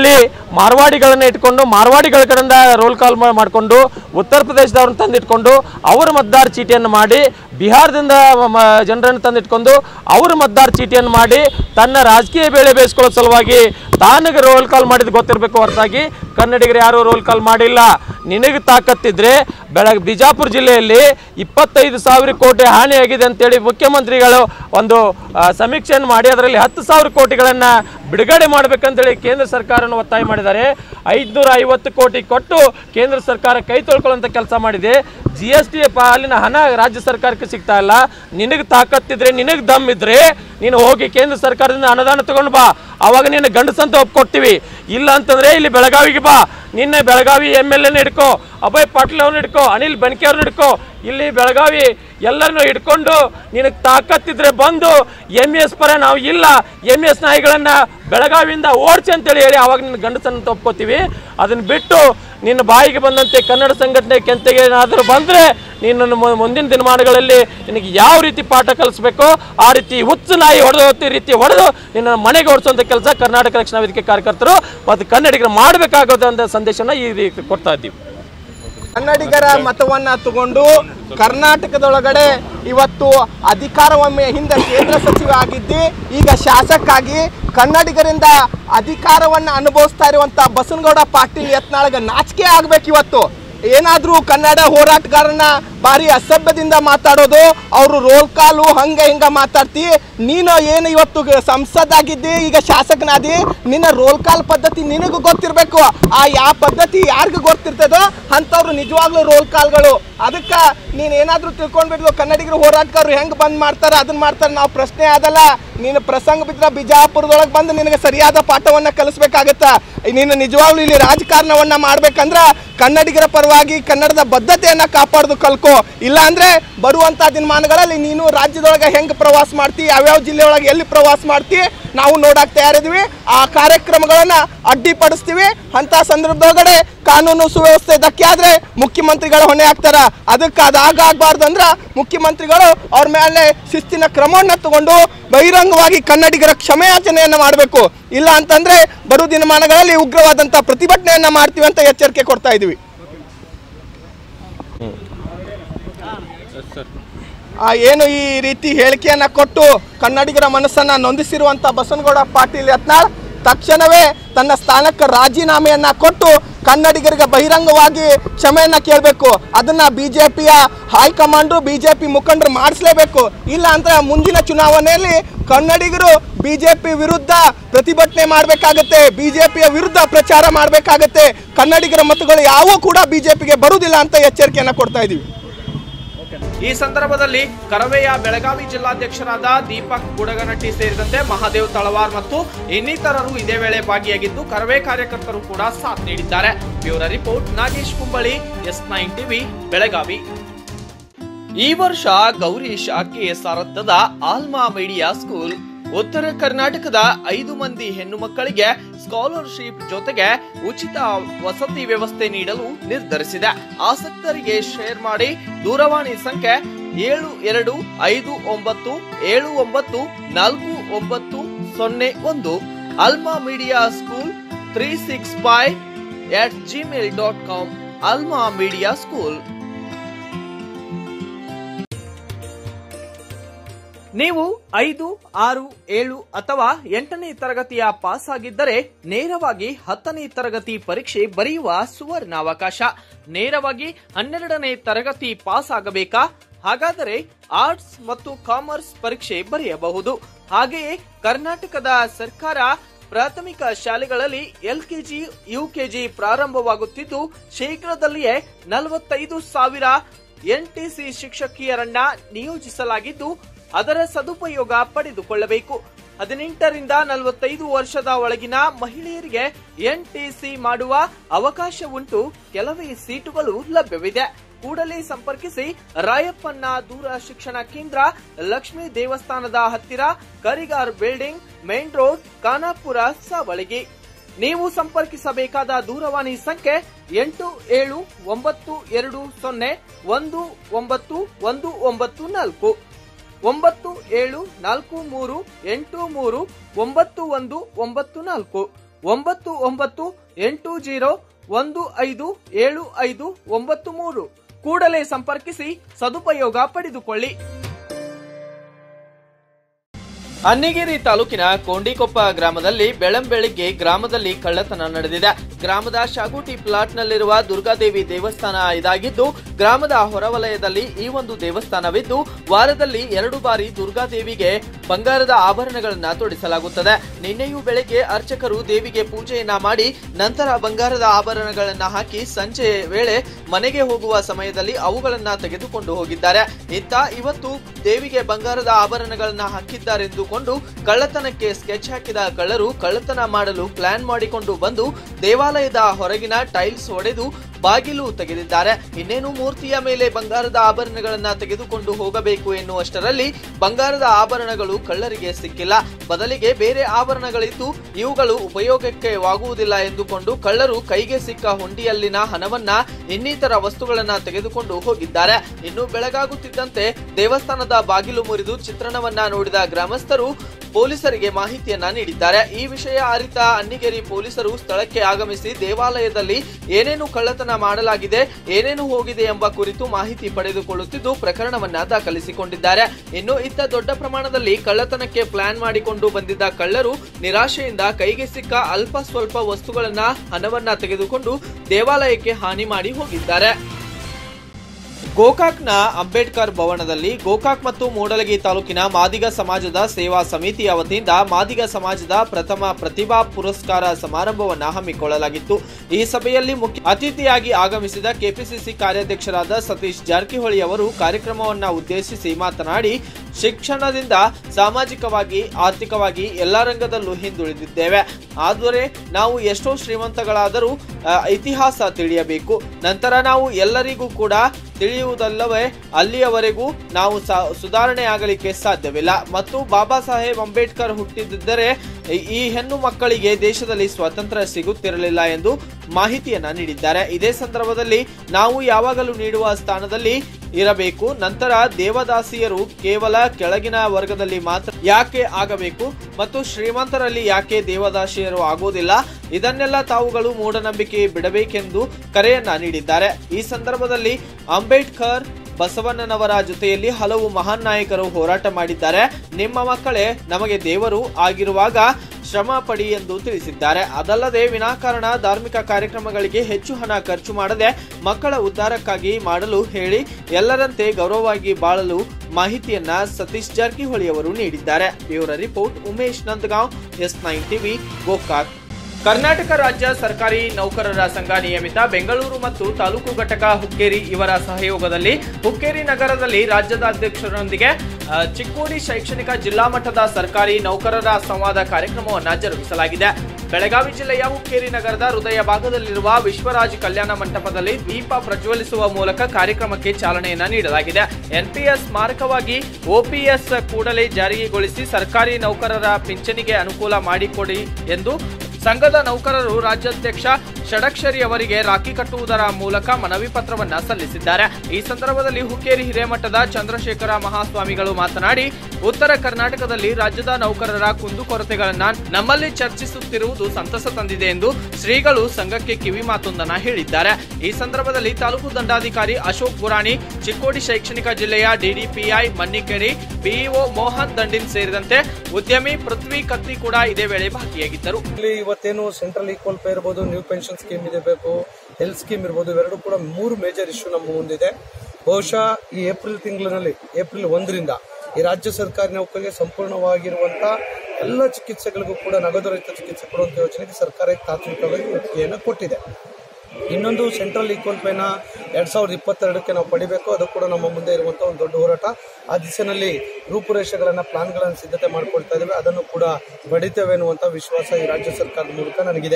ಮಾರ್ವಾಡಿಗಳನ್ನ ಇಟ್ಕೊಂಡು ಮಾರ್ವಾಡಿಗಳ ಕಡೆಯಿಂದ ರೋಲ್ ಕಾಲ್ ಮಾಡಿಕೊಂಡು ಉತ್ತರ ಪ್ರದೇಶದವ್ರನ್ನ ತಂದಿಟ್ಕೊಂಡು ಅವ್ರ ಮತದಾರ ಚೀಟಿಯನ್ನು ಮಾಡಿ ಬಿಹಾರದಿಂದ ಮ- ಜನರನ್ನು ತಂದಿಟ್ಕೊಂಡು ಅವ್ರ ಮತದಾರ ಚೀಟಿಯನ್ನು ಮಾಡಿ ತನ್ನ ರಾಜಕೀಯ ಬೇಳೆ ಬೇಯಿಸ್ಕೊಳ್ಳೋ ಸಲುವಾಗಿ ತಾನಿಗೆ ರೋಲ್ ಕಾಲ್ ಮಾಡಿದ್ ಗೊತ್ತಿರಬೇಕು ಹೊರತಾಗಿ ಕನ್ನಡಿಗರು ಯಾರು ರೋಲ್ ಕಾಲ್ ಮಾಡಿಲ್ಲ ನಿನಗೆ ತಾಕತ್ತಿದ್ರೆ ಬೆಳಗ್ಗೆ ಬಿಜಾಪುರ ಜಿಲ್ಲೆಯಲ್ಲಿ ಇಪ್ಪತ್ತೈದು ಸಾವಿರ ಕೋಟಿ ಹಾನಿಯಾಗಿದೆ ಅಂತೇಳಿ ಮುಖ್ಯಮಂತ್ರಿಗಳು ಒಂದು ಆ, ಸಮೀಕ್ಷೆಯನ್ನು ಮಾಡಿ ಅದರಲ್ಲಿ ಹತ್ತು ಸಾವಿರ ಕೋಟಿಗಳನ್ನು ಬಿಡುಗಡೆ ಮಾಡಬೇಕಂತೇಳಿ ಕೇಂದ್ರ ಸರ್ಕಾರವನ್ನು ಒತ್ತಾಯ ಮಾಡಿದ್ದಾರೆ ಐದುನೂರ ಐವತ್ತು ಕೋಟಿ ಕೊಟ್ಟು ಕೇಂದ್ರ ಸರ್ಕಾರ ಕೈ ತೊಳ್ಕೊಳ್ಳುವಂಥ ಕೆಲಸ ಮಾಡಿದೆ ಜಿ ಎಸ್ ಟಿ ಪಾಲಿನ ಹಣ ರಾಜ್ಯ ಸರ್ಕಾರಕ್ಕೆ ಸಿಗ್ತಾ ಇಲ್ಲ ನಿನಗೆ ತಾಕತ್ತಿದ್ರೆ ನಿನಗೆ ದಮ್ ಇದ್ರೆ ನೀನು ಹೋಗಿ ಕೇಂದ್ರ ಸರ್ಕಾರದಿಂದ ಅನುದಾನ ತಗೊಂಡು ಬಾ ಅವಾಗ ನೀನು ಗಂಡಸಂತ ಒಪ್ಕೊಡ್ತೀವಿ ಇಲ್ಲ ಅಂತಂದ್ರೆ ಇಲ್ಲಿ ಬೆಳಗಾವಿಗೆ ಬಾ ನಿನ್ನೆ ಬೆಳಗಾವಿ ಎಮ್ ಎಲ್ ಎನ ಹಿಡ್ಕೋ ಅಭಯ್ ಪಾಟೀಲ್ ಅವ್ರನ್ನ ಹಿಡ್ಕೋ ಅನಿಲ್ ಬೆನ್ಕೆ ಅವ್ರನ್ನ ಹಿಡ್ಕೋ ಇಲ್ಲಿ ಬೆಳಗಾವಿ ಎಲ್ಲರನ್ನು ಹಿಡ್ಕೊಂಡು ನಿನಗೆ ತಾಕತ್ತಿದ್ರೆ ಬಂದು ಎಮ್ ಎಸ್ ಪರ ನಾವು ಇಲ್ಲ ಎಮ್ ಎಸ್ ನಾಯಿಗಳನ್ನ ಬೆಳಗಾವಿಯಿಂದ ಓಡಿಸಿ ಅಂತೇಳಿ ಹೇಳಿ ಅವಾಗ ನಿನ್ನ ಗಂಡಸನ್ನ ಒಪ್ಕೋತೀವಿ ಅದನ್ನ ಬಿಟ್ಟು ನಿನ್ನ ಬಾಯಿಗೆ ಬಂದಂತೆ ಕನ್ನಡ ಸಂಘಟನೆ ಕೆಂತೆಗೆ ಏನಾದರೂ ಬಂದರೆ ನಿನ್ನನ್ನು ಮು- ಮುಂದಿನ ದಿನಮಾನಗಳಲ್ಲಿ ನಿನಗೆ ಯಾವ ರೀತಿ ಪಾಠ ಕಲಿಸ್ಬೇಕೋ ಆ ರೀತಿ ಹುಚ್ಚು ನಾಯಿ ಹೊಡೆದು ರೀತಿ ಹೊಡೆದು ನಿನ್ನ ಮನೆಗೆ ಓಡಿಸುವಂಥ ಕೆಲಸ ಕರ್ನಾಟಕ ರಕ್ಷಣಾ ವೇದಿಕೆ ಕಾರ್ಯಕರ್ತರು ಮತ್ತು ಕನ್ನಡಿಗರು ಮಾಡಬೇಕಾಗೋದಂಥ ಸಂದೇಶನ ಈ ರೀತಿ ಕೊಡ್ತಾ ಇದ್ದೀವಿ ಕನ್ನಡಿಗರ ಮತವನ್ನ ತಗೊಂಡು ಕರ್ನಾಟಕದೊಳಗಡೆ ಇವತ್ತು ಅಧಿಕಾರವೊಮ್ಮೆ ಹಿಂದೆ ಕೇಂದ್ರ ಸಚಿವ ಆಗಿದ್ದಿ ಈಗ ಶಾಸಕಾಗಿ ಕನ್ನಡಿಗರಿಂದ ಅಧಿಕಾರವನ್ನ ಅನುಭವಿಸ್ತಾ ಇರುವಂತ ಬಸನಗೌಡ ಪಾಟೀಲ್ ಯತ್ನಾಳಗ ನಾಚಿಕೆ ಆಗ್ಬೇಕು ಇವತ್ತು ಏನಾದ್ರೂ ಕನ್ನಡ ಹೋರಾಟಗಾರನ ಭಾರಿ ಅಸಭ್ಯದಿಂದ ಮಾತಾಡೋದು ಅವರು ರೋಲ್ ಕಾಲು ಹಂಗ ಹಿಂಗ ಮಾತಾಡ್ತಿ ನೀನು ಏನು ಇವತ್ತು ಗ- ಸಂಸದಾಗಿದ್ದಿ ಈಗ ಶಾಸಕನಾದಿ ನಿನ್ನ ರೋಲ್ ಕಾಲ್ ಪದ್ಧತಿ ನಿನಗೂ ಗೊತ್ತಿರಬೇಕು ಆ ಯಾವ ಪದ್ಧತಿ ಯಾರಿಗೂ ಗೊತ್ತಿರ್ತದೋ ಅಂಥವ್ರು ನಿಜವಾಗ್ಲೂ ರೋಲ್ ಕಾಲ್ಗಳು ಅದಕ್ಕೆ ನೀನು ಏನಾದ್ರೂ ತಿಳ್ಕೊಂಡ್ಬಿಡ್ದು ಕನ್ನಡಿಗರು ಹೋರಾಟಗಾರರು ಹೆಂಗ್ ಬಂದ್ ಮಾಡ್ತಾರ ಅದನ್ನ ಮಾಡ್ತಾರ ನಾವು ಪ್ರಶ್ನೆ ಆದಲ್ಲ ನೀನು ಪ್ರಸಂಗ ಬಿದ್ರ ಬಿಜಾಪುರದೊಳಗೆ ಬಂದು ನಿನಗೆ ಸರಿಯಾದ ಪಾಠವನ್ನ ಕಲಿಸ್ಬೇಕಾಗತ್ತ ನೀನು ನಿಜವಾಗ್ಲೂ ಇಲ್ಲಿ ರಾಜಕಾರಣವನ್ನ ಮಾಡ್ಬೇಕಂದ್ರ ಕನ್ನಡಿಗರ ಪರವಾಗಿ ಕನ್ನಡದ ಬದ್ಧತೆಯನ್ನ ಕಾಪಾಡೋದು ಕಲ್ಕೋ ಇಲ್ಲ ಅಂದ್ರೆ ಬರುವಂತ ದಿನಮಾನಗಳಲ್ಲಿ ನೀನು ರಾಜ್ಯದೊಳಗೆ ಹೆಂಗ್ ಪ್ರವಾಸ ಮಾಡ್ತಿ ಯಾವ್ಯಾವ ಜಿಲ್ಲೆ ಒಳಗೆ ಎಲ್ಲಿ ಪ್ರವಾಸ ಮಾಡ್ತಿ ನಾವು ನೋಡಕ್ ತಯಾರಿದ್ವಿ ಆ ಕಾರ್ಯಕ್ರಮಗಳನ್ನ ಅಡ್ಡಿಪಡಿಸ್ತೀವಿ ಅಂತ ಸಂದರ್ಭದೊಳಗಡೆ ಕಾನೂನು ಸುವ್ಯವಸ್ಥೆ ಧಕ್ಕೆ ಆದ್ರೆ ಮುಖ್ಯಮಂತ್ರಿಗಳು ಹೊಣೆ ಆಗ್ತಾರ ಅದಕ್ಕೆ ಅದಾಗ ಆಗ್ಬಾರ್ದು ಅಂದ್ರ ಮುಖ್ಯಮಂತ್ರಿಗಳು ಅವ್ರ ಮೇಲೆ ಶಿಸ್ತಿನ ಕ್ರಮವನ್ನ ತಗೊಂಡು ಬಹಿರಂಗವಾಗಿ ಕನ್ನಡಿಗರ ಕ್ಷಮೆಯಾಚನೆಯನ್ನ ಮಾಡಬೇಕು ಇಲ್ಲ ಅಂತಂದ್ರೆ ಬರು ದಿನಮಾನಗಳಲ್ಲಿ ಉಗ್ರವಾದಂತ ಪ್ರತಿಭಟನೆಯನ್ನ ಮಾಡ್ತೀವಿ ಅಂತ ಎಚ್ಚರಿಕೆ ಕೊಡ್ತಾ ಇದೀವಿ ಆ, ಏನು ಈ ರೀತಿ ಹೇಳಿಕೆಯನ್ನ ಕೊಟ್ಟು ಕನ್ನಡಿಗರ ಮನಸ್ಸನ್ನ ನೊಂದಿಸಿರುವಂತ ಬಸನಗೌಡ ಪಾಟೀಲ್ ಯತ್ನಾಳ್ ತಕ್ಷಣವೇ ತನ್ನ ಸ್ಥಾನಕ್ಕೆ ರಾಜೀನಾಮೆಯನ್ನ ಕೊಟ್ಟು ಕನ್ನಡಿಗರಿಗೆ ಬಹಿರಂಗವಾಗಿ ಕ್ಷಮೆಯನ್ನ ಕೇಳಬೇಕು ಅದನ್ನ ಬಿಜೆಪಿಯ ಹೈಕಮಾಂಡು ಬಿಜೆಪಿ ಮುಖಂಡರು ಮಾಡಿಸ್ಲೇಬೇಕು ಇಲ್ಲ ಅಂದ್ರೆ ಮುಂದಿನ ಚುನಾವಣೆಯಲ್ಲಿ ಕನ್ನಡಿಗರು ಬಿಜೆಪಿ ವಿರುದ್ಧ ಪ್ರತಿಭಟನೆ ಮಾಡಬೇಕಾಗತ್ತೆ ಬಿಜೆಪಿಯ ವಿರುದ್ಧ ಪ್ರಚಾರ ಮಾಡಬೇಕಾಗತ್ತೆ ಕನ್ನಡಿಗರ ಮತಗಳು ಯಾವೂ ಕೂಡ ಬಿಜೆಪಿಗೆ ಬರುವುದಿಲ್ಲ ಅಂತ ಎಚ್ಚರಿಕೆಯನ್ನ ಕೊಡ್ತಾ ಇದೀವಿ ಈ ಸಂದರ್ಭದಲ್ಲಿ ಕರವೆಯ ಬೆಳಗಾವಿ ಜಿಲ್ಲಾಧ್ಯಕ್ಷರಾದ ದೀಪಕ್ ಗುಡಗನಟ್ಟಿ ಸೇರಿದಂತೆ ಮಹಾದೇವ್ ತಳವಾರ್ ಮತ್ತು ಇನ್ನಿತರರು ಇದೇ ವೇಳೆ ಭಾಗಿಯಾಗಿದ್ದು ಕರವೇ ಕಾರ್ಯಕರ್ತರು ಕೂಡ ಸಾಥ್ ನೀಡಿದ್ದಾರೆ bureau report Nagesh Kumbali S nine TV Belagavi ಈ ವರ್ಷ ಗೌರೀಶ್ ಕೆಎಸ್ ಆರತ್ತದ ಆಲ್ಮಾ ಮೀಡಿಯಾ ಸ್ಕೂಲ್ ಉತ್ತರ ಕರ್ನಾಟಕದ ಐದು ಮಂದಿ ಹೆಣ್ಣು ಮಕ್ಕಳಿಗೆ ಸ್ಕಾಲರ್ಶಿಪ್ ಜೊತೆಗೆ ಉಚಿತ ವಸತಿ ವ್ಯವಸ್ಥೆ ನೀಡಲು ನಿರ್ಧರಿಸಿದೆ ಆಸಕ್ತರಿಗೆ ಶೇರ್ ಮಾಡಿ ದೂರವಾಣಿ ಸಂಖ್ಯೆ ಏಳು ಎರಡು ಐದು ಒಂಬತ್ತು ಏಳು ಒಂಬತ್ತು ನಾಲ್ಕು ಒಂಬತ್ತು ಸೊನ್ನೆ ಒಂದು Alma media school three six five at Gmail dot com Alma media school ನೀವು ಐದು ಆರು ಏಳು ಅಥವಾ ಎಂಟನೇ ತರಗತಿಯ ಪಾಸ್ ಆಗಿದ್ದರೆ ನೇರವಾಗಿ ಹತ್ತನೇ ತರಗತಿ ಪರೀಕ್ಷೆ ಬರೆಯುವ ಸುವರ್ಣಾವಕಾಶ ನೇರವಾಗಿ ಹನ್ನೆರಡನೇ ತರಗತಿ ಪಾಸ್ ಆಗಬೇಕಾ ಹಾಗಾದರೆ ಆರ್ಟ್ಸ್ ಮತ್ತು ಕಾಮರ್ಸ್ ಪರೀಕ್ಷೆ ಬರೆಯಬಹುದು ಹಾಗೆಯೇ ಕರ್ನಾಟಕದ ಸರ್ಕಾರ ಪ್ರಾಥಮಿಕ ಶಾಲೆಗಳಲ್ಲಿ ಎಲ್ಕೆಜಿ ಯುಕೆಜಿ ಪ್ರಾರಂಭವಾಗುತ್ತಿದ್ದು ಶೀಘ್ರದಲ್ಲಿಯೇ ನಲವತ್ತೈದು ಸಾವಿರ ಎನ್ಟಿಸಿ ಶಿಕ್ಷಕಿಯರನ್ನ ನಿಯೋಜಿಸಲಾಗಿದ್ದು ಅದರ ಸದುಪಯೋಗ ಪಡೆದುಕೊಳ್ಳಬೇಕು ಹದಿನೆಂಟರಿಂದ ನಲವತ್ತೈದು ವರ್ಷದ ಒಳಗಿನ ಮಹಿಳೆಯರಿಗೆ ಎನ್ಟಿಸಿ ಮಾಡುವ ಅವಕಾಶ ಉಂಟು ಕೆಲವೇ ಸೀಟುಗಳು ಲಭ್ಯವಿದೆ ಕೂಡಲೇ ಸಂಪರ್ಕಿಸಿ ರಾಯಪ್ಪನ್ನ ದೂರ ಶಿಕ್ಷಣ ಕೇಂದ್ರ ಲಕ್ಷ್ಮೀ ದೇವಸ್ಥಾನದ ಹತ್ತಿರ Karigar building main road Khanapur Savalagi ನೀವು ಸಂಪರ್ಕಿಸಬೇಕಾದ ದೂರವಾಣಿ ಸಂಖ್ಯೆ ಎಂಟು ಏಳು ಒಂಬತ್ತು ಎರಡು ಸೊನ್ನೆ ಒಂದು ಒಂಬತ್ತು ಒಂದು ಒಂಬತ್ತು ನಾಲ್ಕು ಒಂಬತ್ತು ಏಳು ನಾಲ್ಕು ಮೂರು ಎಂಟು ಮೂರು ಒಂಬತ್ತು ಒಂದು ಒಂಬತ್ತು ನಾಲ್ಕು ಒಂಬತ್ತು ಒಂಬತ್ತು ಎಂಟು ಜೀರೋ ಒಂದು ಐದು ಏಳು ಐದು ಒಂಬತ್ತು ಮೂರು ಕೂಡಲೇ ಸಂಪರ್ಕಿಸಿ ಸದುಪಯೋಗ ಪಡೆದುಕೊಳ್ಳಿ ಅನ್ನಿಗೇರಿ ತಾಲೂಕಿನ ಕೊಂಡಿಕೊಪ್ಪ ಗ್ರಾಮದಲ್ಲಿ ಬೆಳಂಬೆಳಿಗ್ಗೆ ಗ್ರಾಮದಲ್ಲಿ ಕಳ್ಳತನ ನಡೆದಿದೆ ಗ್ರಾಮದ ಶಾಗುಟಿ ಪ್ಲಾಟ್ನಲ್ಲಿರುವ ದುರ್ಗಾದೇವಿ ದೇವಸ್ಥಾನ ಇದಾಗಿದ್ದು ಗ್ರಾಮದ ಹೊರವಲಯದಲ್ಲಿ ಈ ಒಂದು ದೇವಸ್ಥಾನವಿದ್ದು ವಾರದಲ್ಲಿ ಎರಡು ಬಾರಿ ದುರ್ಗಾದೇವಿಗೆ ಬಂಗಾರದ ಆಭರಣಗಳನ್ನ ತೊಡಿಸಲಾಗುತ್ತದೆ ನಿನ್ನೆಯೂ ಬೆಳಗ್ಗೆ ಅರ್ಚಕರು ದೇವಿಗೆ ಪೂಜೆಯನ್ನ ಮಾಡಿ ನಂತರ ಬಂಗಾರದ ಆಭರಣಗಳನ್ನ ಹಾಕಿ ಸಂಜೆ ವೇಳೆ ಮನೆಗೆ ಹೋಗುವ ಸಮಯದಲ್ಲಿ ಅವುಗಳನ್ನ ತೆಗೆದುಕೊಂಡು ಹೋಗಿದ್ದಾರೆ ಇತ್ತ ಇವತ್ತು ದೇವಿಗೆ ಬಂಗಾರದ ಆಭರಣಗಳನ್ನ ಹಾಕಿದ್ದಾರೆಂದುಕೊಂಡು ಕಳ್ಳತನಕ್ಕೆ ಸ್ಕೆಚ್ ಹಾಕಿದ ಕಳ್ಳರು ಕಳ್ಳತನ ಮಾಡಲು ಪ್ಲಾನ್ ಮಾಡಿಕೊಂಡು ಬಂದು ದೇವಾಲಯದ ಹೊರಗಿನ ಟೈಲ್ಸ್ ಒಡೆದು ಬಾಗಿಲು ತೆಗೆದಿದ್ದಾರೆ ಇನ್ನೇನು ಮೂರ್ತಿಯ ಮೇಲೆ ಬಂಗಾರದ ಆಭರಣಗಳನ್ನ ತೆಗೆದುಕೊಂಡು ಹೋಗಬೇಕು ಎನ್ನುವಷ್ಟರಲ್ಲಿ ಬಂಗಾರದ ಆಭರಣಗಳು ಕಳ್ಳರಿಗೆ ಸಿಕ್ಕಿಲ್ಲ ಬದಲಿಗೆ ಬೇರೆ ಆಭರಣಗಳಿದ್ದು ಇವುಗಳು ಉಪಯೋಗಕ್ಕೆ ವಾಗುವುದಿಲ್ಲ ಎಂದುಕೊಂಡು ಕಳ್ಳರು ಕೈಗೆ ಸಿಕ್ಕ ಹುಂಡಿಯಲ್ಲಿನ ಹಣವನ್ನ ಇನ್ನಿತರ ವಸ್ತುಗಳನ್ನ ತೆಗೆದುಕೊಂಡು ಹೋಗಿದ್ದಾರೆ ಇನ್ನು ಬೆಳಗಾಗುತ್ತಿದ್ದಂತೆ ದೇವಸ್ಥಾನದ ಬಾಗಿಲು ಮುರಿದು ಚಿತ್ರಣವನ್ನ ನೋಡಿದ ಗ್ರಾಮಸ್ಥರು ಪೊಲೀಸರಿಗೆ ಮಾಹಿತಿಯನ್ನ ನೀಡಿದ್ದಾರೆ ಈ ವಿಷಯ ಅರಿತ ಅನ್ನಿಗೇರಿ ಪೊಲೀಸರು ಸ್ಥಳಕ್ಕೆ ಆಗಮಿಸಿ ದೇವಾಲಯದಲ್ಲಿ ಏನೇನು ಕಳ್ಳತನ ಮಾಡಲಾಗಿದೆ ಏನೇನು ಹೋಗಿದೆ ಎಂಬ ಕುರಿತು ಮಾಹಿತಿ ಪಡೆದುಕೊಳ್ಳುತ್ತಿದ್ದು ಪ್ರಕರಣವನ್ನ ದಾಖಲಿಸಿಕೊಂಡಿದ್ದಾರೆ ಇನ್ನು ಇತ್ತ ದೊಡ್ಡ ಪ್ರಮಾಣದಲ್ಲಿ ಕಳ್ಳತನಕ್ಕೆ ಪ್ಲಾನ್ ಮಾಡಿಕೊಂಡು ಬಂದಿದ್ದ ಕಳ್ಳರು ನಿರಾಶೆಯಿಂದ ಕೈಗೆ ಸಿಕ್ಕ ಅಲ್ಪ ಸ್ವಲ್ಪ ವಸ್ತುಗಳನ್ನ ಹಣವನ್ನ ತೆಗೆದುಕೊಂಡು ದೇವಾಲಯಕ್ಕೆ ಹಾನಿ ಮಾಡಿ ಹೋಗಿದ್ದಾರೆ ಗೋಕಾಕ್ನ ಅಂಬೇಡ್ಕರ್ ಭವನದಲ್ಲಿ ಗೋಕಾಕ್ ಮತ್ತು ಮೂಡಲಗಿ ತಾಲೂಕಿನ ಮಾದಿಗ ಸಮಾಜದ ಸೇವಾ ಸಮಿತಿಯ ವತಿಯಿಂದ ಮಾದಿಗ ಸಮಾಜದ ಪ್ರಥಮ ಪ್ರತಿಭಾ ಪುರಸ್ಕಾರ ಸಮಾರಂಭವನ್ನ ಹಮ್ಮಿಕೊಳ್ಳಲಾಗಿತ್ತು ಈ ಸಭೆಯಲ್ಲಿ ಮುಖ್ಯ ಅತಿಥಿಯಾಗಿ ಆಗಮಿಸಿದ ಕೆಪಿಸಿಸಿ ಕಾರ್ಯಾಧ್ಯಕ್ಷರಾದ ಸತೀಶ್ ಜಾರಕಿಹೊಳಿ ಅವರು ಕಾರ್ಯಕ್ರಮವನ್ನ ಉದ್ದೇಶಿಸಿ ಮಾತನಾಡಿ ಶಿಕ್ಷಣದಿಂದ ಸಾಮಾಜಿಕವಾಗಿ ಆರ್ಥಿಕವಾಗಿ ಎಲ್ಲ ರಂಗದಲ್ಲೂ ಹಿಂದುಳಿದಿದ್ದೇವೆ ಆದರೆ ನಾವು ಎಷ್ಟೋ ಶ್ರೀಮಂತಗಳಾದರೂ ಆ, ಇತಿಹಾಸ ತಿಳಿಯಬೇಕು ನಂತರ ನಾವು ಎಲ್ಲರಿಗೂ ಕೂಡ ತಿಳಿಯುವುದಲ್ಲವೇ ಅಲ್ಲಿಯವರೆಗೂ ನಾವು ಸ- ಸುಧಾರಣೆ ಆಗಲಿಕ್ಕೆ ಸಾಧ್ಯವಿಲ್ಲ ಮತ್ತು ಬಾಬಾ ಸಾಹೇಬ್ ಅಂಬೇಡ್ಕರ್ ಹುಟ್ಟಿದ್ದರೆ ಈ- ಈ ಹೆಣ್ಣು ಮಕ್ಕಳಿಗೆ ದೇಶದಲ್ಲಿ ಸ್ವಾತಂತ್ರ್ಯ ಸಿಗುತ್ತಿರಲಿಲ್ಲ ಎಂದು ಮಾಹಿತಿಯನ್ನ ನೀಡಿದ್ದಾರೆ ಇದೇ ಸಂದರ್ಭದಲ್ಲಿ ನಾವು ಯಾವಾಗಲೂ ನೀಡುವ ಸ್ಥಾನದಲ್ಲಿ ಇರಬೇಕು ನಂತರ ದೇವದಾಸಿಯರು ಕೇವಲ ಕೆಳಗಿನ ವರ್ಗದಲ್ಲಿ ಮಾತ್ರ ಯಾಕೆ ಆಗಬೇಕು ಮತ್ತು ಶ್ರೀಮಂತರಲ್ಲಿ ಯಾಕೆ ದೇವದಾಸಿಯರು ಆಗೋದಿಲ್ಲ ಇದನ್ನೆಲ್ಲ ತಾವುಗಳು ಮೂಢನಂಬಿಕೆ ಬಿಡಬೇಕೆಂದು ಕರೆಯನ್ನ ನೀಡಿದ್ದಾರೆ ಈ ಸಂದರ್ಭದಲ್ಲಿ ಅಂಬೇಡ್ಕರ್ ಬಸವಣ್ಣನವರ ಜೊತೆಯಲ್ಲಿ ಹಲವು ಮಹಾನ್ ನಾಯಕರು ಹೋರಾಟ ಮಾಡಿದ್ದಾರೆ ನಿಮ್ಮ ಮಕ್ಕಳೇ ನಮಗೆ ದೇವರು ಆಗಿರುವಾಗ ಶ್ರಮ ಪಡಿ ಎಂದು ತಿಳಿಸಿದ್ದಾರೆ ಅದಲ್ಲದೆ ವಿನಾಕಾರಣ ಧಾರ್ಮಿಕ ಕಾರ್ಯಕ್ರಮಗಳಿಗೆ ಹೆಚ್ಚು ಹಣ ಖರ್ಚು ಮಾಡದೆ ಮಕ್ಕಳ ಉದ್ಧಾರಕ್ಕಾಗಿ ಮಾಡಲು ಹೇಳಿ ಎಲ್ಲರಂತೆ ಗೌರವವಾಗಿ ಬಾಳಲು ಮಾಹಿತಿಯನ್ನ ಸತೀಶ್ ಜಾರಕಿಹೊಳಿ ಅವರು ನೀಡಿದ್ದಾರೆ bureau report Umesh Nandgaon S nine TV Gokak Karnataka ರಾಜ್ಯ ಸರ್ಕಾರಿ ನೌಕರರ ಸಂಘ ನಿಯಮಿತ ಬೆಂಗಳೂರು ಮತ್ತು ತಾಲೂಕು ಘಟಕ ಹುಕ್ಕೇರಿ ಇವರ ಸಹಯೋಗದಲ್ಲಿ ಹುಕ್ಕೇರಿ ನಗರದಲ್ಲಿ ರಾಜ್ಯದ ಅಧ್ಯಕ್ಷರೊಂದಿಗೆ ಆ, ಚಿಕ್ಕೋಡಿ ಶೈಕ್ಷಣಿಕ ಜಿಲ್ಲಾ ಮಟ್ಟದ ಸರ್ಕಾರಿ ನೌಕರರ ಸಂವಾದ ಕಾರ್ಯಕ್ರಮವನ್ನು ಜರುಗಿಸಲಾಗಿದೆ ಬೆಳಗಾವಿ ಜಿಲ್ಲೆಯ ಹುಕ್ಕೇರಿ ನಗರದ ಹೃದಯ ಭಾಗದಲ್ಲಿರುವ ವಿಶ್ವರಾಜ್ ಕಲ್ಯಾಣ ಮಂಟಪದಲ್ಲಿ ದೀಪ ಪ್ರಜ್ವಲಿಸುವ ಮೂಲಕ ಕಾರ್ಯಕ್ರಮಕ್ಕೆ ಚಾಲನೆಯನ್ನ ನೀಡಲಾಗಿದೆ ಎನ್ಪಿಎಸ್ ಸ್ಮಾರಕವಾಗಿ ಒಪಿಎಸ್ ಕೂಡಲೇ ಜಾರಿಗೊಳಿಸಿ ಸರ್ಕಾರಿ ನೌಕರರ ಪಿಂಚಣಿಗೆ ಅನುಕೂಲ ಮಾಡಿಕೊಡಿ ಎಂದು ಸಂಘದ ನೌಕರರು ರಾಜ್ಯಾಧ್ಯಕ್ಷ ಷಡಕ್ಷರಿ ಅವರಿಗೆ ರಾಖಿ ಕಟ್ಟುವುದರ ಮೂಲಕ ಮನವಿ ಪತ್ರವನ್ನ ಸಲ್ಲಿಸಿದ್ದಾರೆ ಈ ಸಂದರ್ಭದಲ್ಲಿ ಹುಕ್ಕೇರಿ ಹಿರೇಮಠದ ಚಂದ್ರಶೇಖರ ಮಹಾಸ್ವಾಮಿಗಳು ಮಾತನಾಡಿ ಉತ್ತರ ಕರ್ನಾಟಕದಲ್ಲಿ ರಾಜ್ಯದ ನೌಕರರ ಕುಂದುಕೊರತೆಗಳನ್ನ ನಮ್ಮಲ್ಲಿ ಚರ್ಚಿಸುತ್ತಿರುವುದು ಸಂತಸ ತಂದಿದೆ ಎಂದು ಶ್ರೀಗಳು ಸಂಘಕ್ಕೆ ಕಿವಿ ಮಾತೊಂದನ್ನ ಹೇಳಿದ್ದಾರೆ ಈ ಸಂದರ್ಭದಲ್ಲಿ ತಾಲೂಕು ದಂಡಾಧಿಕಾರಿ ಅಶೋಕ್ ಗುರಾಣಿ ಚಿಕ್ಕೋಡಿ ಶೈಕ್ಷಣಿಕ ಜಿಲ್ಲೆಯ ಡಿಡಿಪಿಐ ಮನ್ನಿಕೇರಿ ಬಿಇಒ ಮೋಹನ್ ದಂಡಿನ್ ಸೇರಿದಂತೆ ಉದ್ಯಮಿ ಪೃಥ್ವಿ ಕತ್ತಿ ಕೂಡ ಇದೇ ವೇಳೆ ಭಾಗಿಯಾಗಿದ್ದರು ಇಲ್ಲಿ ಇವತ್ತೇನು ಸೆಂಟ್ರಲ್ ಈಕ್ವಲ್ ಪೇ ಇರ್ಬೋದು ನ್ಯೂ ಪೆನ್ಷನ್ ಸ್ಕೀಮ್ ಇದೆ ಬೇಕು ಹೆಲ್ತ್ ಸ್ಕೀಮ್ ಇರ್ಬೋದು ಇವೆರಡು ಕೂಡ ಮೂರು ಮೇಜರ್ ಇಶ್ಯೂ ನಮ್ಮ ಮುಂದಿದೆ ಬಹುಶಃ ಈ ಏಪ್ರಿಲ್ ತಿಂಗಳಿನಲ್ಲಿ ಏಪ್ರಿಲ್ ಒಂದರಿಂದ ಈ ರಾಜ್ಯ ಸರ್ಕಾರಿ ನೌಕರಿಗೆ ಸಂಪೂರ್ಣವಾಗಿರುವಂತ ಎಲ್ಲ ಚಿಕಿತ್ಸೆಗಳಿಗೂ ಕೂಡ ನಗದು ರಹಿತ ಚಿಕಿತ್ಸೆ ಕೊಡುವಂತ ಯೋಜನೆಗೆ ಸರ್ಕಾರ ತಾತ್ವಿಕವಾಗಿ ಒಪ್ಪಿಗೆಯನ್ನು ಕೊಟ್ಟಿದೆ ಇನ್ನೊಂದು ಸೆಂಟ್ರಲ್ ಈಕ್ವಲ್ ಪೇನ ಎರಡ್ ಸಾವಿರದ ಇಪ್ಪತ್ತೆರಡಕ್ಕೆ ನಾವು ಪಡಿಬೇಕು ಅದು ಕೂಡ ನಮ್ಮ ಮುಂದೆ ಇರುವಂತ ಒಂದು ದೊಡ್ಡ ಹೋರಾಟ ಆ ದಿಸೆನಲ್ಲಿ ರೂಪುರೇಷೆಗಳನ್ನ ಪ್ಲಾನ್ಗಳನ್ನು ಸಿದ್ಧತೆ ಮಾಡ್ಕೊಳ್ತಾ ಇದ್ದೇವೆ ಅದನ್ನು ಕೂಡ ಬಡಿತೇವೆ ಅನ್ನುವಂತ ವಿಶ್ವಾಸ ಈ ರಾಜ್ಯ ಸರ್ಕಾರದ ಮೂಲಕ ನನಗಿದೆ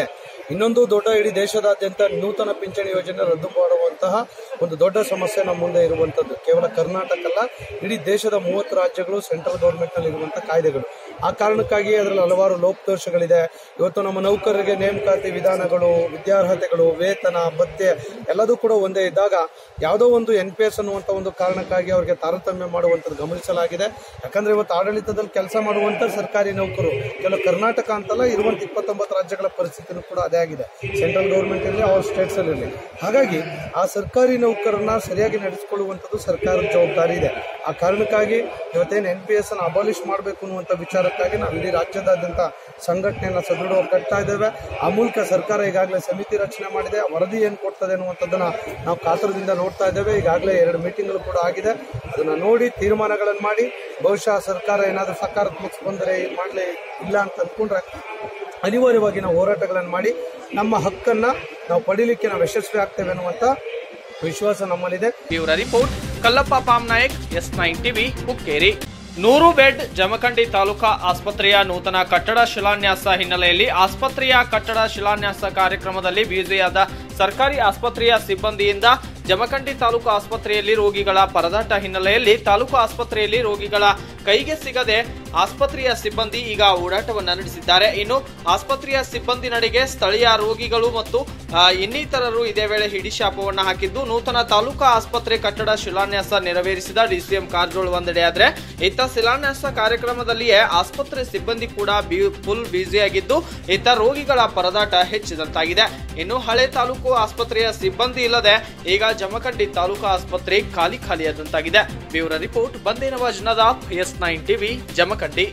ಇನ್ನೊಂದು ದೊಡ್ಡ ಇಡೀ ದೇಶದಾದ್ಯಂತ ನೂತನ ಪಿಂಚಣಿ ಯೋಜನೆ ರದ್ದು ಮಾಡುವಂತಹ ಒಂದು ದೊಡ್ಡ ಸಮಸ್ಯೆ ನಮ್ಮ ಮುಂದೆ ಇರುವಂತದ್ದು ಕೇವಲ ಕರ್ನಾಟಕ ಅಲ್ಲ ಇಡೀ ದೇಶದ ಮೂವತ್ತು ರಾಜ್ಯಗಳು ಸೆಂಟ್ರಲ್ ಗೌರ್ಮೆಂಟ್ ನಲ್ಲಿ ಇರುವಂತಹ ಕಾಯ್ದೆಗಳು ಆ ಕಾರಣಕ್ಕಾಗಿ ಅದರಲ್ಲಿ ಹಲವಾರು ಲೋಪದೋಷಗಳಿದೆ ಇವತ್ತು ನಮ್ಮ ನೌಕರರಿಗೆ ನೇಮಕಾತಿ ವಿಧಾನಗಳು ವಿದ್ಯಾರ್ಹತೆಗಳು ವೇತನ ಭತ್ಯೆ ಎಲ್ಲದೂ ಕೂಡ ಒಂದೇ ಇದ್ದಾಗ ಯಾವುದೋ ಒಂದು ಎನ್ ಪಿ ಎಸ್ ಅನ್ನುವಂಥ ಒಂದು ಕಾರಣಕ್ಕಾಗಿ ಅವರಿಗೆ ತಾರತಮ್ಯ ಮಾಡುವಂಥದ್ದು ಗಮನಿಸಲಾಗಿದೆ ಯಾಕಂದ್ರೆ ಇವತ್ತು ಆಡಳಿತದಲ್ಲಿ ಕೆಲಸ ಮಾಡುವಂಥ ಸರ್ಕಾರಿ ನೌಕರು ಕೆಲವು ಕರ್ನಾಟಕ ಅಂತಲ್ಲ ಇರುವಂತ ಇಪ್ಪತ್ತೊಂಬತ್ತು ರಾಜ್ಯಗಳ ಪರಿಸ್ಥಿತಿನೂ ಕೂಡ ಅದೇ ಆಗಿದೆ ಸೆಂಟ್ರಲ್ ಗೌರ್ಮೆಂಟ್ ಇರಲಿ ಅವ್ರ ಸ್ಟೇಟ್ಸ್ ಅಲ್ಲಿ ಇರಲಿ ಹಾಗಾಗಿ ಆ ಸರ್ಕಾರಿ ನೌಕರನ್ನ ಸರಿಯಾಗಿ ನಡೆಸಿಕೊಳ್ಳುವಂಥದ್ದು ಸರ್ಕಾರದ ಜವಾಬ್ದಾರಿ ಇದೆ ಆ ಕಾರಣಕ್ಕಾಗಿ ಇವತ್ತೇನು ಎನ್ ಪಿ ಎಸ್ ಅನ್ನು ಅಬಾಲಿಷ್ ಮಾಡಬೇಕು ಅನ್ನುವಂಥ ವಿಚಾರಕ್ಕಾಗಿ ನಾವು ಇಡೀ ರಾಜ್ಯದಾದ್ಯಂತ ಸಂಘಟನೆಯನ್ನ ಸದೃಢವಾಗಿ ಕಟ್ತಾ ಇದ್ದೇವೆ ಆ ಮೂಲಕ ಸರ್ಕಾರ ಈಗಾಗಲೇ ಸಮಿತಿ ರಚನೆ ಮಾಡಿದೆ ವರದಿ ಏನು ಕೊಡ್ತದೆ ಅನ್ನುವಂಥದ್ದನ್ನ ನಾವು ಕಾತರದಿಂದ ನೋಡ್ತಾ ಇದ್ದೇವೆ ಈಗಾಗಲೇ ಎರಡು ಮೀಟಿಂಗ್ಗಳು ಕೂಡ ಆಗಿದೆ ಅದನ್ನ ನೋಡಿ ತೀರ್ಮಾನಗಳನ್ನು ಮಾಡಿ ಬಹುಶಃ ಸರ್ಕಾರ ಏನಾದರೂ ಸಕಾರಾತ್ಮಕ ಸ್ಪಂದನೆ ಮಾಡಲೇ ಇಲ್ಲ ಅಂತ ಅಂದ್ಕೊಂಡ್ರೆ ಅನಿವಾರ್ಯವಾಗಿ ನಾವು ಹೋರಾಟಗಳನ್ನು ಮಾಡಿ ನಮ್ಮ ಹಕ್ಕನ್ನ ನಾವು ಪಡಿಲಿಕ್ಕೆ ನಾವು ಯಶಸ್ವಿ ಆಗ್ತೇವೆ ಅನ್ನುವಂಥ ವಿಶ್ವಾಸ ನಮ್ಮಲ್ಲಿದೆ bureau report Kallappa Pam Nayak S nine TV Hukkeri ನೂರು ಬೆಡ್ ಜಮಖಂಡಿ ತಾಲೂಕಾ ಆಸ್ಪತ್ರೆಯ ನೂತನ ಕಟ್ಟಡ ಶಿಲಾನ್ಯಾಸ ಹಿನ್ನೆಲೆಯಲ್ಲಿ ಆಸ್ಪತ್ರೆಯ ಕಟ್ಟಡ ಶಿಲಾನ್ಯಾಸ ಕಾರ್ಯಕ್ರಮದಲ್ಲಿ ಬ್ಯುಸಿಯಾದ ಸರ್ಕಾರಿ ಆಸ್ಪತ್ರೆಯ ಸಿಬ್ಬಂದಿಯಿಂದ ಜಮಖಂಡಿ ತಾಲೂಕು ಆಸ್ಪತ್ರೆಯಲ್ಲಿ ರೋಗಿಗಳ ಪರದಾಟ ಹಿನ್ನೆಲೆಯಲ್ಲಿ ತಾಲೂಕು ಆಸ್ಪತ್ರೆಯಲ್ಲಿ ರೋಗಿಗಳ ಕೈಗೆ ಸಿಗದೆ ಆಸ್ಪತ್ರೆಯ ಸಿಬ್ಬಂದಿ ಈಗ ಓಡಾಟವನ್ನ ನಡೆಸಿದ್ದಾರೆ ಇನ್ನು ಆಸ್ಪತ್ರೆಯ ಸಿಬ್ಬಂದಿ ನಡೆಗೆ ಸ್ಥಳೀಯ ರೋಗಿಗಳು ಮತ್ತು ಆ, ಇನ್ನಿತರರು ಇದೇ ವೇಳೆ ಹಿಡಿಶಾಪವನ್ನ ಹಾಕಿದ್ದು ನೂತನ ತಾಲೂಕಾ ಆಸ್ಪತ್ರೆ ಕಟ್ಟಡ ಶಿಲಾನ್ಯಾಸ ನೆರವೇರಿಸಿದ ಡಿಸಿಎಂ ಕಾರಜೋಳ ಒಂದೆಡೆಯಾದ್ರೆ ಇತ್ತ ಶಿಲಾನ್ಯಾಸ ಕಾರ್ಯಕ್ರಮದಲ್ಲಿಯೇ ಆಸ್ಪತ್ರೆ ಸಿಬ್ಬಂದಿ ಕೂಡ ಫುಲ್ ಬ್ಯುಸಿಯಾಗಿದ್ದು ಇತ್ತ ರೋಗಿಗಳ ಪರದಾಟ ಹೆಚ್ಚಿದಂತಾಗಿದೆ ಇನ್ನು ಹಳೆ ತಾಲೂಕು ಆಸ್ಪತ್ರೆಯ ಸಿಬ್ಬಂದಿ ಇಲ್ಲದೆ ಈಗ ಜಮಖಂಡಿ ತಾಲೂಕು ಆಸ್ಪತ್ರೆ ಖಾಲಿ ಖಾಲಿಯಾದಂತಾಗಿದೆ bureau report Bandenawaz Nadaf S nine TV Jamkhandi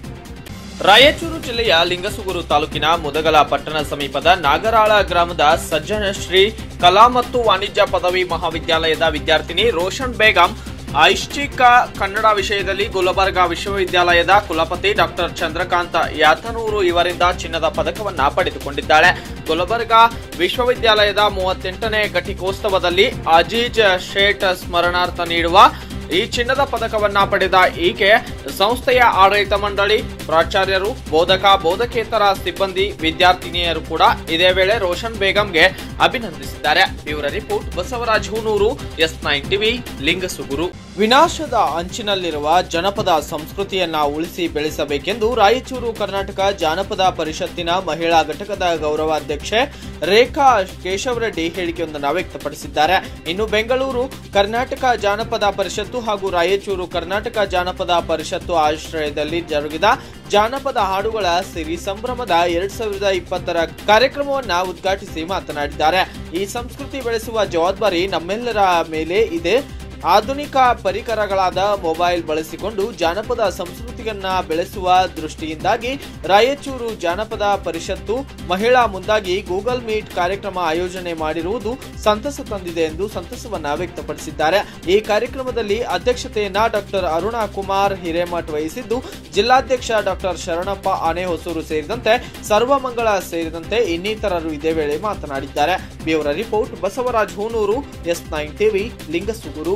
Raichur ಜಿಲ್ಲೆಯ ಲಿಂಗಸುಗೂರು ತಾಲೂಕಿನ ಮುದಗಲ ಪಟ್ಟಣ ಸಮೀಪದ ನಾಗರಾಳ ಗ್ರಾಮದ ಸಜ್ಜನ ಶ್ರೀ ಕಲಾ ಮತ್ತು ವಾಣಿಜ್ಯ ಪದವಿ ಮಹಾವಿದ್ಯಾಲಯದ ವಿದ್ಯಾರ್ಥಿನಿ ರೋಷನ್ ಬೇಗಂ ಐಚ್ಛಿಕ ಕನ್ನಡ ವಿಷಯದಲ್ಲಿ ಗುಲ್ಬರ್ಗಾ ವಿಶ್ವವಿದ್ಯಾಲಯದ ಕುಲಪತಿ ಡಾಕ್ಟರ್ ಚಂದ್ರಕಾಂತ ಯಾತನೂರು ಇವರಿಂದ ಚಿನ್ನದ ಪದಕವನ್ನ ಪಡೆದುಕೊಂಡಿದ್ದಾಳೆ ಗುಲ್ಬರ್ಗಾ ವಿಶ್ವವಿದ್ಯಾಲಯದ ಮೂವತ್ತೆಂಟನೇ ಘಟಿಕೋತ್ಸವದಲ್ಲಿ ಅಜೀಜ್ ಶೇಟ್ ಸ್ಮರಣಾರ್ಥ ನೀಡುವ ಈ ಚಿನ್ನದ ಪದಕವನ್ನ ಪಡೆದ ಈಕೆ ಸಂಸ್ಥೆಯ ಆಡಳಿತ ಮಂಡಳಿ ಪ್ರಾಚಾರ್ಯರು ಬೋಧಕ ಬೋಧಕೇತರ ಸಿಬ್ಬಂದಿ ವಿದ್ಯಾರ್ಥಿನಿಯರು ಕೂಡ ಇದೇ ವೇಳೆ ರೋಷನ್ ಬೇಗಂಗೆ ಅಭಿನಂದಿಸಿದ್ದಾರೆ ಇವರ report Basavaraj Hunur S nine TV Lingasugur ವಿನಾಶದ ಅಂಚಿನಲ್ಲಿರುವ ಜನಪದ ಸಂಸ್ಕೃತಿಯನ್ನ ಉಳಿಸಿ ಬೆಳೆಸಬೇಕೆಂದು ರಾಯಚೂರು ಕರ್ನಾಟಕ ಜಾನಪದ ಪರಿಷತ್ತಿನ ಮಹಿಳಾ ಘಟಕದ ಗೌರವಾಧ್ಯಕ್ಷೆ ರೇಖಾ ಕೇಶವರೆಡ್ಡಿ ಹೇಳಿಕೆಯೊಂದನ್ನು ವ್ಯಕ್ತಪಡಿಸಿದ್ದಾರೆ ಇನ್ನು ಬೆಂಗಳೂರು ಕರ್ನಾಟಕ ಜಾನಪದ ಪರಿಷತ್ತು ಹಾಗೂ ರಾಯಚೂರು ಕರ್ನಾಟಕ ಜಾನಪದ ಪರಿಷತ್ತು ಆಶ್ರಯದಲ್ಲಿ ಜರುಗಿದ ಜಾನಪದ ಹಾಡುಗಳ ಸಿರಿ ಸಂಭ್ರಮದ ಎರಡ್ ಸಾವಿರದ ಇಪ್ಪತ್ತರ ಕಾರ್ಯಕ್ರಮವನ್ನ ಉದ್ಘಾಟಿಸಿ ಮಾತನಾಡಿದ್ದಾರೆ ಈ ಸಂಸ್ಕೃತಿ ಬೆಳೆಸುವ ಜವಾಬ್ದಾರಿ ನಮ್ಮೆಲ್ಲರ ಮೇಲೆ ಇದೆ ಆಧುನಿಕ ಪರಿಕರಗಳಾದ ಮೊಬೈಲ್ ಬಳಸಿಕೊಂಡು ಜಾನಪದ ಸಂಸ್ಕೃತಿಯನ್ನ ಬೆಳೆಸುವ ದೃಷ್ಟಿಯಿಂದಾಗಿ ರಾಯಚೂರು ಜಾನಪದ ಪರಿಷತ್ತು ಮಹಿಳಾ ಮುಂದಾಗಿ ಗೂಗಲ್ ಮೀಟ್ ಕಾರ್ಯಕ್ರಮ ಆಯೋಜನೆ ಮಾಡಿರುವುದು ಸಂತಸ ತಂದಿದೆ ಎಂದು ಸಂತಸವನ್ನ ವ್ಯಕ್ತಪಡಿಸಿದ್ದಾರೆ ಈ ಕಾರ್ಯಕ್ರಮದಲ್ಲಿ ಅಧ್ಯಕ್ಷತೆಯನ್ನ ಡಾಕ್ಟರ್ ಅರುಣಾ ಕುಮಾರ್ ಹಿರೇಮಠ್ ವಹಿಸಿದ್ದು ಜಿಲ್ಲಾಧ್ಯಕ್ಷ ಡಾಕ್ಟರ್ ಶರಣಪ್ಪ ಆನೆಹೊಸೂರು ಸೇರಿದಂತೆ ಸರ್ವಮಂಗಳ ಸೇರಿದಂತೆ ಇನ್ನಿತರರು ಇದೇ ವೇಳೆ ಮಾತನಾಡಿದ್ದಾರೆ bureau report Basavaraj Hunur S nine TV Lingasugur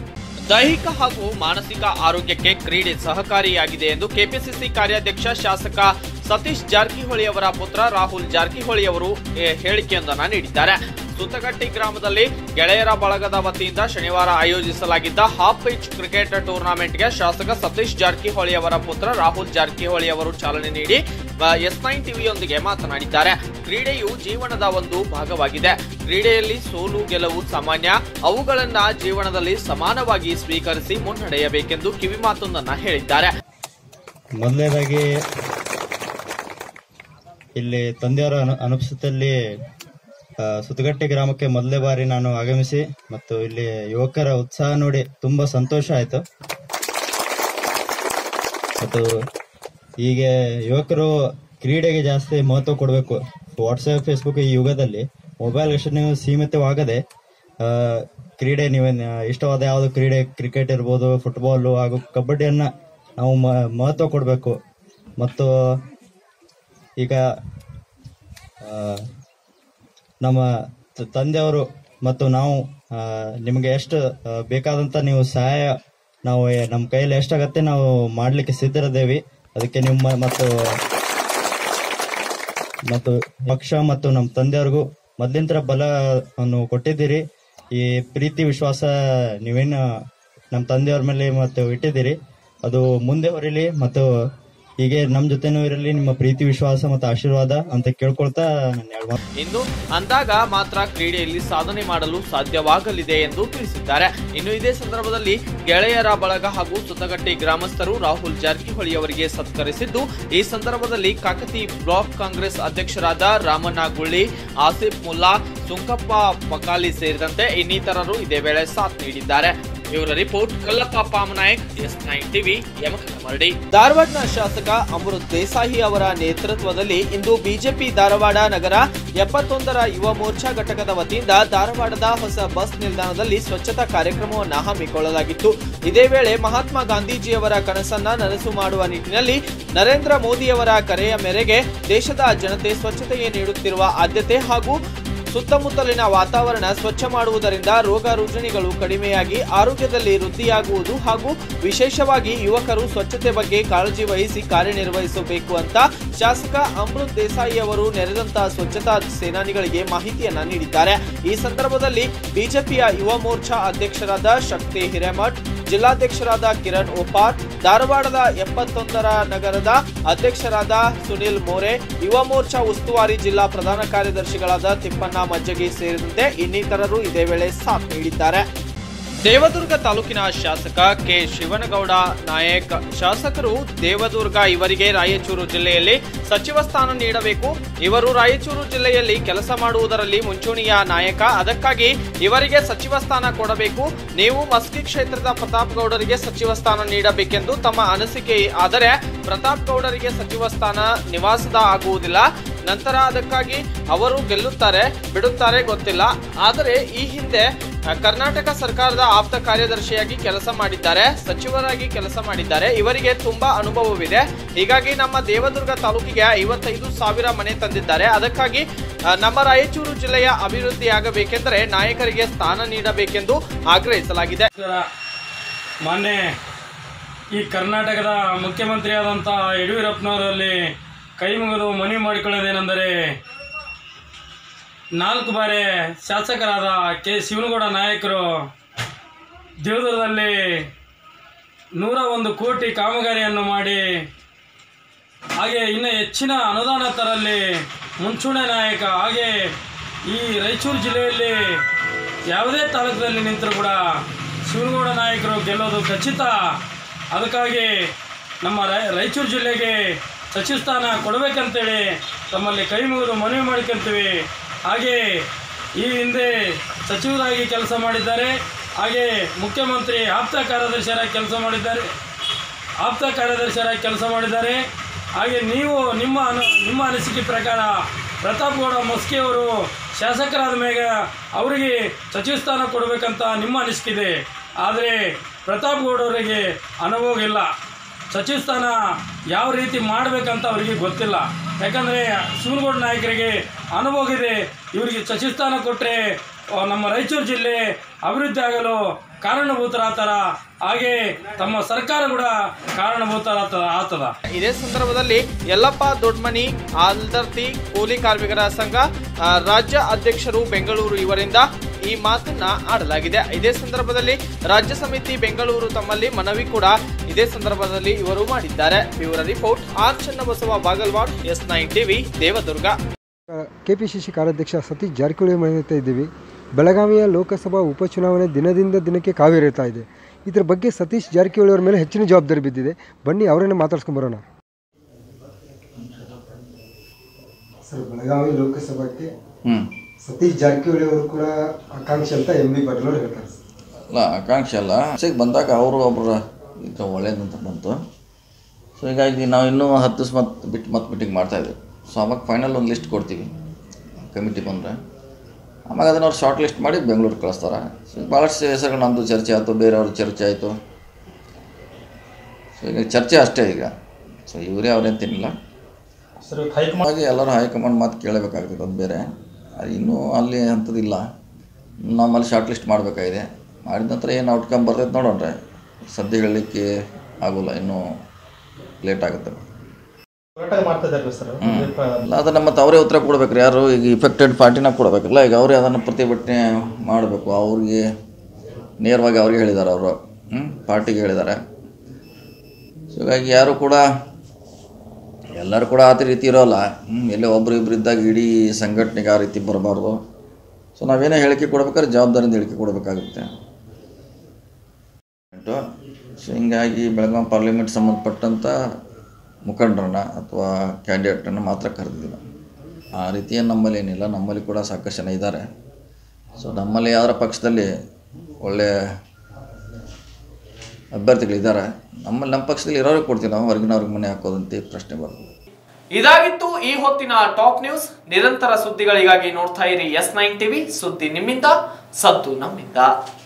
ದೈಹಿಕ ಹಾಗೂ ಮಾನಸಿಕ ಆರೋಗ್ಯಕ್ಕೆ ಕ್ರೀಡೆ ಸಹಕಾರಿಯಾಗಿದೆ ಎಂದು ಕೆಪಿಸಿಸಿ ಕಾರ್ಯಾಧ್ಯಕ್ಷ ಶಾಸಕ ಸತೀಶ್ ಜಾರಕಿಹೊಳಿ ಅವರ ಪುತ್ರ ರಾಹುಲ್ ಜಾರಕಿಹೊಳಿ ಅವರು ಎ, ಹೇಳಿಕೆಯೊಂದನ್ನು ನೀಡಿದ್ದಾರೆ ಸುತ್ತಗಟ್ಟಿ ಗ್ರಾಮದಲ್ಲಿ ಗೆಳೆಯರ ಬಳಗದ ವತಿಯಿಂದ ಶನಿವಾರ ಆಯೋಜಿಸಲಾಗಿದ್ದ ಹಾಫ್ ಪಿಚ್ ಕ್ರಿಕೆಟ್ ಟೂರ್ನಾಮೆಂಟ್ಗೆ ಶಾಸಕ ಸತೀಶ್ ಜಾರಕಿಹೊಳಿ ಅವರ ಪುತ್ರ ರಾಹುಲ್ ಜಾರಕಿಹೊಳಿ ಅವರು ಚಾಲನೆ ನೀಡಿ ಎಸ್ ನೈನ್ ಟಿವಿಯೊಂದಿಗೆ ಮಾತನಾಡಿದ್ದಾರೆ ಕ್ರೀಡೆಯು ಜೀವನದ ಒಂದು ಭಾಗವಾಗಿದೆ ಕ್ರೀಡೆಯಲ್ಲಿ ಸೋಲು ಗೆಲುವು ಸಾಮಾನ್ಯ ಅವುಗಳನ್ನ ಜೀವನದಲ್ಲಿ ಸಮಾನವಾಗಿ ಸ್ವೀಕರಿಸಿ ಮುನ್ನಡೆಯಬೇಕೆಂದು ಕಿವಿಮಾತೊಂದನ್ನ ಹೇಳಿದ್ದಾರೆ ಮೊದಲನೇದಾಗಿ ಇಲ್ಲಿ ತಂದೆಯವರ ಅನು ಅನುಪಸ್ಥಿತಿಯಲ್ಲಿ ಆ, ಸುತ್ತಗಟ್ಟೆ ಗ್ರಾಮಕ್ಕೆ ಮೊದಲನೇ ಬಾರಿ ನಾನು ಆಗಮಿಸಿ ಮತ್ತು ಇಲ್ಲಿ ಯುವಕರ ಉತ್ಸಾಹ ನೋಡಿ ತುಂಬಾ ಸಂತೋಷ ಆಯಿತು ಮತ್ತು ಹೀಗೆ ಯುವಕರು ಕ್ರೀಡೆಗೆ ಜಾಸ್ತಿ ಮಹತ್ವ ಕೊಡಬೇಕು ವಾಟ್ಸಪ್ ಫೇಸ್ಬುಕ್ ಈ ಯುಗದಲ್ಲಿ ಮೊಬೈಲ್ ಅಷ್ಟು ನೀವು ಸೀಮಿತವಾಗದೆ ಆ, ಕ್ರೀಡೆ ನೀವು ಇಷ್ಟವಾದ ಯಾವುದು ಕ್ರೀಡೆ ಕ್ರಿಕೆಟ್ ಇರ್ಬೋದು ಫುಟ್ಬಾಲ್ ಹಾಗೂ ಕಬಡ್ಡಿಯನ್ನ ನಾವು ಮ- ಮಹತ್ವ ಕೊಡಬೇಕು ಮತ್ತು ಈಗ ಆ, ನಮ್ಮ ತ- ತಂದೆಯವರು ಮತ್ತು ನಾವು ಆ, ನಿಮಗೆ ಎಷ್ಟು ಆ, ಬೇಕಾದಂತ ನೀವು ಸಹಾಯ ನಾವು ಎ- ನಮ್ಮ ಕೈಯಲ್ಲಿ ಎಷ್ಟಾಗತ್ತೆ ನಾವು ಮಾಡ್ಲಿಕ್ಕೆ ಸಿದ್ಧರಿದ್ದೇವೆ ಅದಕ್ಕೆ ನಿಮ್ಮ ಮತ್ತು ಮತ್ತು ಪಕ್ಷ ಮತ್ತು ನಮ್ಮ ತಂದೆಯವ್ರಿಗೂ ಮೊದ್ಲಿಂತ್ರ ಬಲ ಅನ್ನು ಕೊಟ್ಟಿದ್ದೀರಿ ಈ ಪ್ರೀತಿ ವಿಶ್ವಾಸ ನೀವೇನು ನಮ್ಮ ತಂದೆಯವ್ರ ಮೇಲೆ ಮತ್ತು ಇಟ್ಟಿದ್ದೀರಿ ಅದು ಮುಂದೆ ಹೊರಲಿ ಮತ್ತು ಹೀಗೆ ನಮ್ಮ ಜೊತೆನೂ ಇರಲಿ ನಿಮ್ಮ ಪ್ರೀತಿ ವಿಶ್ವಾಸ ಮತ್ತು ಆಶೀರ್ವಾದ ಅಂತ ಕೇಳ್ಕೊಳ್ತಾ ನನ್ನ ಎರಡು ಮಾತು ಇನ್ನು ಅಂದಾಗ ಮಾತ್ರ ಕ್ರೀಡೆಯಲ್ಲಿ ಸಾಧನೆ ಮಾಡಲು ಸಾಧ್ಯವಾಗಲಿದೆ ಎಂದು ತಿಳಿಸಿದ್ದಾರೆ ಇನ್ನು ಇದೇ ಸಂದರ್ಭದಲ್ಲಿ ಗೆಳೆಯರ ಬಳಗ ಹಾಗೂ ಸುತ್ತಗಟ್ಟಿ ಗ್ರಾಮಸ್ಥರು ರಾಹುಲ್ ಜಾರಕಿಹೊಳಿ ಅವರಿಗೆ ಸತ್ಕರಿಸಿದ್ದು ಈ ಸಂದರ್ಭದಲ್ಲಿ ಕಾಕತಿ ಬ್ಲಾಕ್ ಕಾಂಗ್ರೆಸ್ ಅಧ್ಯಕ್ಷರಾದ ರಾಮಣ್ಣ ಗುಳ್ಳಿ ಆಸಿಫ್ ಮುಲ್ಲಾ ಸುಂಕಪ್ಪ ಪಕಾಲಿ ಸೇರಿದಂತೆ ಇನ್ನಿತರರು ಇದೇ ವೇಳೆ ಸಾಥ್ ನೀಡಿದ್ದಾರೆ ಇವರ report Kallappa Pamnayak S nine TV Yamakanmardi ಧಾರವಾಡನ ಶಾಸಕ ಅಮೃತ್ ದೇಸಾಯಿ ಅವರ ನೇತೃತ್ವದಲ್ಲಿ ಇಂದು ಬಿಜೆಪಿ ಧಾರವಾಡ ನಗರ ಎಪ್ಪತ್ತೊಂದರ ಯುವ ಮೋರ್ಚಾ ಘಟಕದ ವತಿಯಿಂದ ಧಾರವಾಡದ ಹೊಸ ಬಸ್ ನಿಲ್ದಾಣದಲ್ಲಿ ಸ್ವಚ್ಛತಾ ಕಾರ್ಯಕ್ರಮವನ್ನು ಹಮ್ಮಿಕೊಳ್ಳಲಾಗಿತ್ತು ಇದೇ ವೇಳೆ ಮಹಾತ್ಮ ಗಾಂಧೀಜಿಯವರ ಕನಸನ್ನ ನನಸು ಮಾಡುವ ನಿಟ್ಟಿನಲ್ಲಿ ನರೇಂದ್ರ ಮೋದಿಯವರ ಕರೆಯ ಮೇರೆಗೆ ದೇಶದ ಜನತೆ ಸ್ವಚ್ಛತೆಗೆ ನೀಡುತ್ತಿರುವ ಆದ್ಯತೆ ಹಾಗೂ ಸುತ್ತಮುತ್ತಲಿನ ವಾತಾವರಣ ಸ್ವಚ್ಛ ಮಾಡುವುದರಿಂದ ರೋಗ ರುಜಿನಿಗಳು ಕಡಿಮೆಯಾಗಿ ಆರೋಗ್ಯದಲ್ಲಿ ವೃದ್ಧಿಯಾಗುವುದು ಹಾಗೂ ವಿಶೇಷವಾಗಿ ಯುವಕರು ಸ್ವಚ್ಛತೆ ಬಗ್ಗೆ ಕಾಳಜಿ ವಹಿಸಿ ಕಾರ್ಯನಿರ್ವಹಿಸಬೇಕು ಅಂತ ಶಾಸಕ ಅಮೃತ್ ದೇಸಾಯಿ ಅವರು ನೆರೆದಂತಹ ಸ್ವಚ್ಛತಾ ಸೇನಾನಿಗಳಿಗೆ ಮಾಹಿತಿಯನ್ನ ನೀಡಿದ್ದಾರೆ ಈ ಸಂದರ್ಭದಲ್ಲಿ ಬಿಜೆಪಿಯ ಯುವ ಮೋರ್ಚಾ ಅಧ್ಯಕ್ಷರಾದ ಶಕ್ತಿ ಹಿರೇಮಠ್ ಜಿಲ್ಲಾಧ್ಯಕ್ಷರಾದ ಕಿರಣ್ ಓಪಾರ್ ಧಾರವಾಡದ ಎಪ್ಪತ್ತೊಂದರ ನಗರದ ಅಧ್ಯಕ್ಷರಾದ ಸುನಿಲ್ ಮೋರೆ ಯುವ ಮೋರ್ಚಾ ಉಸ್ತುವಾರಿ ಜಿಲ್ಲಾ ಪ್ರಧಾನ ಕಾರ್ಯದರ್ಶಿಗಳಾದ ತಿಪ್ಪಣ್ಣ ಮಜ್ಜಗಿ ಸೇರಿದಂತೆ ಇನ್ನಿತರರು ಇದೇ ವೇಳೆ ಸಾಥ್ ನೀಡಿದ್ದಾರೆ ದೇವದುರ್ಗ ತಾಲೂಕಿನ ಶಾಸಕ ಕೆ ಶಿವನಗೌಡ ನಾಯಕ್ ಶಾಸಕರು ದೇವದುರ್ಗ ಇವರಿಗೆ ರಾಯಚೂರು ಜಿಲ್ಲೆಯಲ್ಲಿ ಸಚಿವ ಸ್ಥಾನ ನೀಡಬೇಕು ಇವರು ರಾಯಚೂರು ಜಿಲ್ಲೆಯಲ್ಲಿ ಕೆಲಸ ಮಾಡುವುದರಲ್ಲಿ ಮುಂಚೂಣಿಯ ನಾಯಕ ಅದಕ್ಕಾಗಿ ಇವರಿಗೆ ಸಚಿವ ಸ್ಥಾನ ಕೊಡಬೇಕು ನೀವು ಮಸ್ಕಿ ಕ್ಷೇತ್ರದ ಪ್ರತಾಪ್ ಗೌಡರಿಗೆ ಸಚಿವ ಸ್ಥಾನ ನೀಡಬೇಕೆಂದು ತಮ್ಮ ಅನಿಸಿಕೆ ಆದರೆ ಪ್ರತಾಪ್ ಗೌಡರಿಗೆ ಸಚಿವ ಸ್ಥಾನ ನಿವಾಸದ ಆಗುವುದಿಲ್ಲ ನಂತರ ಅದಕ್ಕಾಗಿ ಅವರು ಗೆಲ್ಲುತ್ತಾರೆ ಬಿಡುತ್ತಾರೆ ಗೊತ್ತಿಲ್ಲ ಆದರೆ ಈ ಹಿಂದೆ ಆ, ಕರ್ನಾಟಕ ಸರ್ಕಾರದ ಆಪ್ತ ಕಾರ್ಯದರ್ಶಿಯಾಗಿ ಕೆಲಸ ಮಾಡಿದ್ದಾರೆ ಸಚಿವರಾಗಿ ಕೆಲಸ ಮಾಡಿದ್ದಾರೆ ಇವರಿಗೆ ತುಂಬಾ ಅನುಭವವಿದೆ ಹೀಗಾಗಿ ನಮ್ಮ ದೇವದುರ್ಗ ತಾಲೂಕಿಗೆ ಐವತ್ತೈದು ಸಾವಿರ ಮನೆ ತಂದಿದ್ದಾರೆ ಅದಕ್ಕಾಗಿ ಆ, ನಮ್ಮ ರಾಯಚೂರು ಜಿಲ್ಲೆಯ ಅಭಿವೃದ್ಧಿ ಆಗಬೇಕೆಂದರೆ ನಾಯಕರಿಗೆ ಸ್ಥಾನ ನೀಡಬೇಕೆಂದು ಆಗ್ರಹಿಸಲಾಗಿದೆ ಮೊನ್ನೆ ಈ ಕರ್ನಾಟಕದ ಮುಖ್ಯಮಂತ್ರಿಯಾದಂಥ ಯಡಿಯೂರಪ್ಪನವರಲ್ಲಿ ಕೈ ಮುಗಿದು ಮನವಿ ಮಾಡಿಕೊಳ್ಳೋದೇನೆಂದರೆ ನಾಲ್ಕು ಬಾರಿ ಶಾಸಕರಾದ ಕೆ ಶಿವನಗೌಡ ನಾಯಕರು ದೇವದುರ್ಗದಲ್ಲಿ ನೂರ ಒಂದು ಕೋಟಿ ಕಾಮಗಾರಿಯನ್ನು ಮಾಡಿ ಹಾಗೆ ಇನ್ನು ಹೆಚ್ಚಿನ ಅನುದಾನ ತರಲ್ಲಿ ಮುಂಚೂಣಿ ನಾಯಕ ಹಾಗೆ ಈ ರಾಯಚೂರು ಜಿಲ್ಲೆಯಲ್ಲಿ ಯಾವುದೇ ತಾಲೂಕಿನಲ್ಲಿ ನಿಂತರೂ ಕೂಡ ಶಿವನಗೌಡ ನಾಯಕರು ಗೆಲ್ಲೋದು ಖಚಿತ ಅದಕ್ಕಾಗಿ ನಮ್ಮ ರೈ- ರಾಯಚೂರು ಜಿಲ್ಲೆಗೆ ಸಚಿವ ಸ್ಥಾನ ಕೊಡಬೇಕಂತೇಳಿ ತಮ್ಮಲ್ಲಿ ಕೈ ಮುಗಿದು ಮನವಿ ಮಾಡ್ಕೊಂತೀವಿ ಹಾಗೆ ಈ ಹಿಂದೆ ಸಚಿವರಾಗಿ ಕೆಲಸ ಮಾಡಿದ್ದಾರೆ ಹಾಗೆ ಮುಖ್ಯಮಂತ್ರಿ ಆಪ್ತ ಕಾರ್ಯದರ್ಶಿಯರಾಗಿ ಕೆಲಸ ಮಾಡಿದ್ದಾರೆ ಆಪ್ತ ಕಾರ್ಯದರ್ಶಿಯರಾಗಿ ಕೆಲಸ ಮಾಡಿದ್ದಾರೆ ಹಾಗೆ ನೀವು ನಿಮ್ಮ ಅನು ನಿಮ್ಮ ಅನಿಸಿಕೆ ಪ್ರಕಾರ ಪ್ರತಾಪ್ ಗೌಡ ಮಸ್ಕಿ ಅವರು ಶಾಸಕರಾದ ಮೇಲೆ ಅವರಿಗೆ ಸಚಿವ ಸ್ಥಾನ ಕೊಡಬೇಕಂತ ನಿಮ್ಮ ಅನಿಸಿಕೆ ಇದೆ ಆದರೆ ಪ್ರತಾಪ್ ಗೌಡ ಅವರಿಗೆ ಅನುಭವ ಇಲ್ಲ ಸಚಿವ ಸ್ಥಾನ ಯಾವ ರೀತಿ ಮಾಡಬೇಕಂತ ಅವರಿಗೆ ಗೊತ್ತಿಲ್ಲ ಯಾಕಂದರೆ ಶಿವನಗೌಡ ನಾಯಕರಿಗೆ ಅನುಭವ ಇದೆ ಇವರಿಗೆ ಸಚಿವ ಸ್ಥಾನ ಕೊಟ್ಟರೆ ನಮ್ಮ ರಾಯಚೂರು ಜಿಲ್ಲೆ ಅಭಿವೃದ್ಧಿ ಆಗಲು ಕಾರಣಭೂತರಾಗ್ತಾರ ಹಾಗೆ ತಮ್ಮ ಸರ್ಕಾರ ಕೂಡ ಕಾರಣಭೂತರಾಗ್ತದ ಆಗ್ತದ ಇದೇ ಸಂದರ್ಭದಲ್ಲಿ ಯಲ್ಲಪ್ಪ ದೊಡ್ಮನಿ ಆಲ್ದರ್ತಿ ಕೂಲಿ ಕಾರ್ಮಿಕರ ಸಂಘ ಆ, ರಾಜ್ಯ ಅಧ್ಯಕ್ಷರು ಬೆಂಗಳೂರು ಇವರಿಂದ ಈ ಮಾತನ್ನ ಆಡಲಾಗಿದೆ ಇದೇ ಸಂದರ್ಭದಲ್ಲಿ ರಾಜ್ಯ ಸಮಿತಿ ಬೆಂಗಳೂರು ತಮ್ಮಲ್ಲಿ ಮನವಿ ಕೂಡ ಇದೇ ಸಂದರ್ಭದಲ್ಲಿ ಇವರು ಮಾಡಿದ್ದಾರೆ ಇವರ report R Channabasava Bagalwad S nine TV Devadurga KPCC ಕಾರ್ಯಾಧ್ಯಕ್ಷ ಸತೀಶ್ ಜಾರಕಿಹೊಳಿ ಮನೆಯುತ್ತಾ ಇದ್ದೀವಿ ಬೆಳಗಾವಿಯ ಲೋಕಸಭಾ ಉಪಚುನಾವಣೆ ದಿನದಿಂದ ದಿನಕ್ಕೆ ಕಾವೇರುತ್ತಾ ಇದೆ ಇದರ ಬಗ್ಗೆ ಸತೀಶ್ ಜಾರಕಿಹೊಳಿ ಅವರ ಮೇಲೆ ಹೆಚ್ಚಿನ ಜವಾಬ್ದಾರಿ ಬಿದ್ದಿದೆ ಬನ್ನಿ ಅವರನ್ನೇ ಮಾತಾಡ್ಸ್ಕೊಂಬರೋಣ ಸರ್ ಬೆಳಗಾವಿ ಲೋಕಸಭಾಕ್ಕೆ ಸತೀಶ್ ಜಾರಕಿಹೊಳಿ ಅವರು ಕೂಡ ಆಕಾಂಕ್ಷಿ ಅಂತ ಎಂ ಬಿ ಪಾಟೀಲ್ ಅವರು ಹೇಳ್ತಾರೆ ಅಲ್ಲ ಆಕಾಂಕ್ಷೆ ಅಲ್ಲ ಆಸೆಗೆ ಬಂದಾಗ ಅವರು ಒಬ್ಬರ ಇದು ಒಳ್ಳೇದಂತ ಬಂತು ಸೊ ಹೀಗಾಗಿ ನಾವು ಇನ್ನೂ ಹತ್ತು ದಿವಸ ಮತ್ತೆ ಬಿಟ್ಟು ಮತ್ತೆ ಮೀಟಿಂಗ್ ಮಾಡ್ತಾಯಿದ್ದೀವಿ ಸೊ ಅವಾಗ ಫೈನಲ್ ಒಂದು ಲಿಸ್ಟ್ ಕೊಡ್ತೀವಿ ಕಮಿಟಿ ಬಂದರೆ ಆವಾಗ ಅದನ್ನು ಅವ್ರು ಶಾರ್ಟ್ ಲಿಸ್ಟ್ ಮಾಡಿ ಬೆಂಗಳೂರು ಕಳಿಸ್ತಾರೆ ಸೊ ಭಾಳಷ್ಟು ಹೆಸರುಗಳು ನಮ್ಮದು ಚರ್ಚೆ ಆಯಿತು ಬೇರೆಯವ್ರ ಚರ್ಚೆ ಆಯಿತು ಸೊ ಈಗ ಚರ್ಚೆ ಅಷ್ಟೇ ಈಗ ಸೊ ಇವರೇ ಅವ್ರೇನು ತಿನ್ನಿಲ್ಲ ಹಾಗೆ ಎಲ್ಲರೂ ಹೈಕಮಾಂಡ್ ಮಾತು ಕೇಳಬೇಕಾಗ್ತದೆ ಅದು ಬೇರೆ ಅದು ಇನ್ನೂ ಅಲ್ಲಿ ಅಂಥದ್ದಿಲ್ಲ ನಮ್ಮಲ್ಲಿ ಶಾರ್ಟ್ ಲಿಸ್ಟ್ ಮಾಡಬೇಕಾಗಿದೆ ಮಾಡಿದ ನಂತರ ಏನು ಔಟ್ಕಮ್ ಬರ್ತೈತೆ ನೋಡೋಣ ಸದ್ಯ ಹೇಳಲಿಕ್ಕೆ ಆಗೋಲ್ಲ ಇನ್ನೂ ಲೇಟ್ ಆಗುತ್ತೆ ಅಲ್ಲ ಅದನ್ನು ಮತ್ತೆ ಅವರೇ ಉತ್ತರ ಕೊಡ್ಬೇಕ್ರಿ ಯಾರು ಈಗ ಇಫೆಕ್ಟೆಡ್ ಪಾರ್ಟಿನ ಕೊಡಬೇಕಲ್ಲ ಈಗ ಅವರೇ ಅದನ್ನು ಪ್ರತಿಭಟನೆ ಮಾಡಬೇಕು ಅವ್ರಿಗೆ ನೇರವಾಗಿ ಅವ್ರಿಗೆ ಹೇಳಿದ್ದಾರೆ ಅವರು ಪಾರ್ಟಿಗೆ ಹೇಳಿದ್ದಾರೆ ಸೊ ಹೀಗಾಗಿ ಯಾರು ಕೂಡ ಎಲ್ಲರೂ ಕೂಡ ಆ ರೀತಿ ಇರೋಲ್ಲ ಹ್ಮ್, ಎಲ್ಲೇ ಒಬ್ರು ಇಬ್ರು ಇದ್ದಾಗ ಇಡೀ ಸಂಘಟನೆಗೆ ಆ ರೀತಿ ಬರಬಾರ್ದು ಸೊ ನಾವೇನೇ ಹೇಳಿಕೆ ಕೊಡ್ಬೇಕಾದ್ರೆ ಜವಾಬ್ದಾರಿಯಿಂದ ಹೇಳಿಕೆ ಕೊಡಬೇಕಾಗುತ್ತೆ ಸೊ ಹಿಂಗಾಗಿ ಬೆಳಗಾವಿ ಪಾರ್ಲಿಮೆಂಟ್ ಸಂಬಂಧಪಟ್ಟಂಥ ಮುಖಂಡರನ್ನ ಅಥವಾ ಕ್ಯಾಂಡಿಡೇಟನ್ನು ಮಾತ್ರ ಕರೆದಿಲ್ಲ ಆ ರೀತಿ ಏನು ನಮ್ಮಲ್ಲಿ ಏನಿಲ್ಲ ನಮ್ಮಲ್ಲಿ ಕೂಡ ಸಾಕಷ್ಟು ಜನ ಇದ್ದಾರೆ ಸೊ ನಮ್ಮಲ್ಲಿ ಯಾವ್ದಾರ ಪಕ್ಷದಲ್ಲಿ ಒಳ್ಳೆಯ ಅಭ್ಯರ್ಥಿಗಳಿದ್ದಾರೆ ನಮ್ಮಲ್ಲಿ ನಮ್ಮ ಪಕ್ಷದಲ್ಲಿ ಇರೋರಿಗೆ ಕೊಡ್ತೀವಿ ನಾವು ಹೊರಗಿನವ್ರಿಗೆ ಮನೆ ಹಾಕೋದಂತೆ ಪ್ರಶ್ನೆ ಬರ್ತದೆ ಇದಾಗಿತ್ತು ಈ ಹೊತ್ತಿನ ಟಾಪ್ ನ್ಯೂಸ್ ನಿರಂತರ ಸುದ್ದಿಗಳಿಗಾಗಿ ನೋಡ್ತಾ ಇರಿ ಎಸ್ ನೈನ್ ಟಿವಿ ಸುದ್ದಿ ನಿಮ್ಮಿಂದ ಸದ್ದು ನಮ್ಮಿಂದ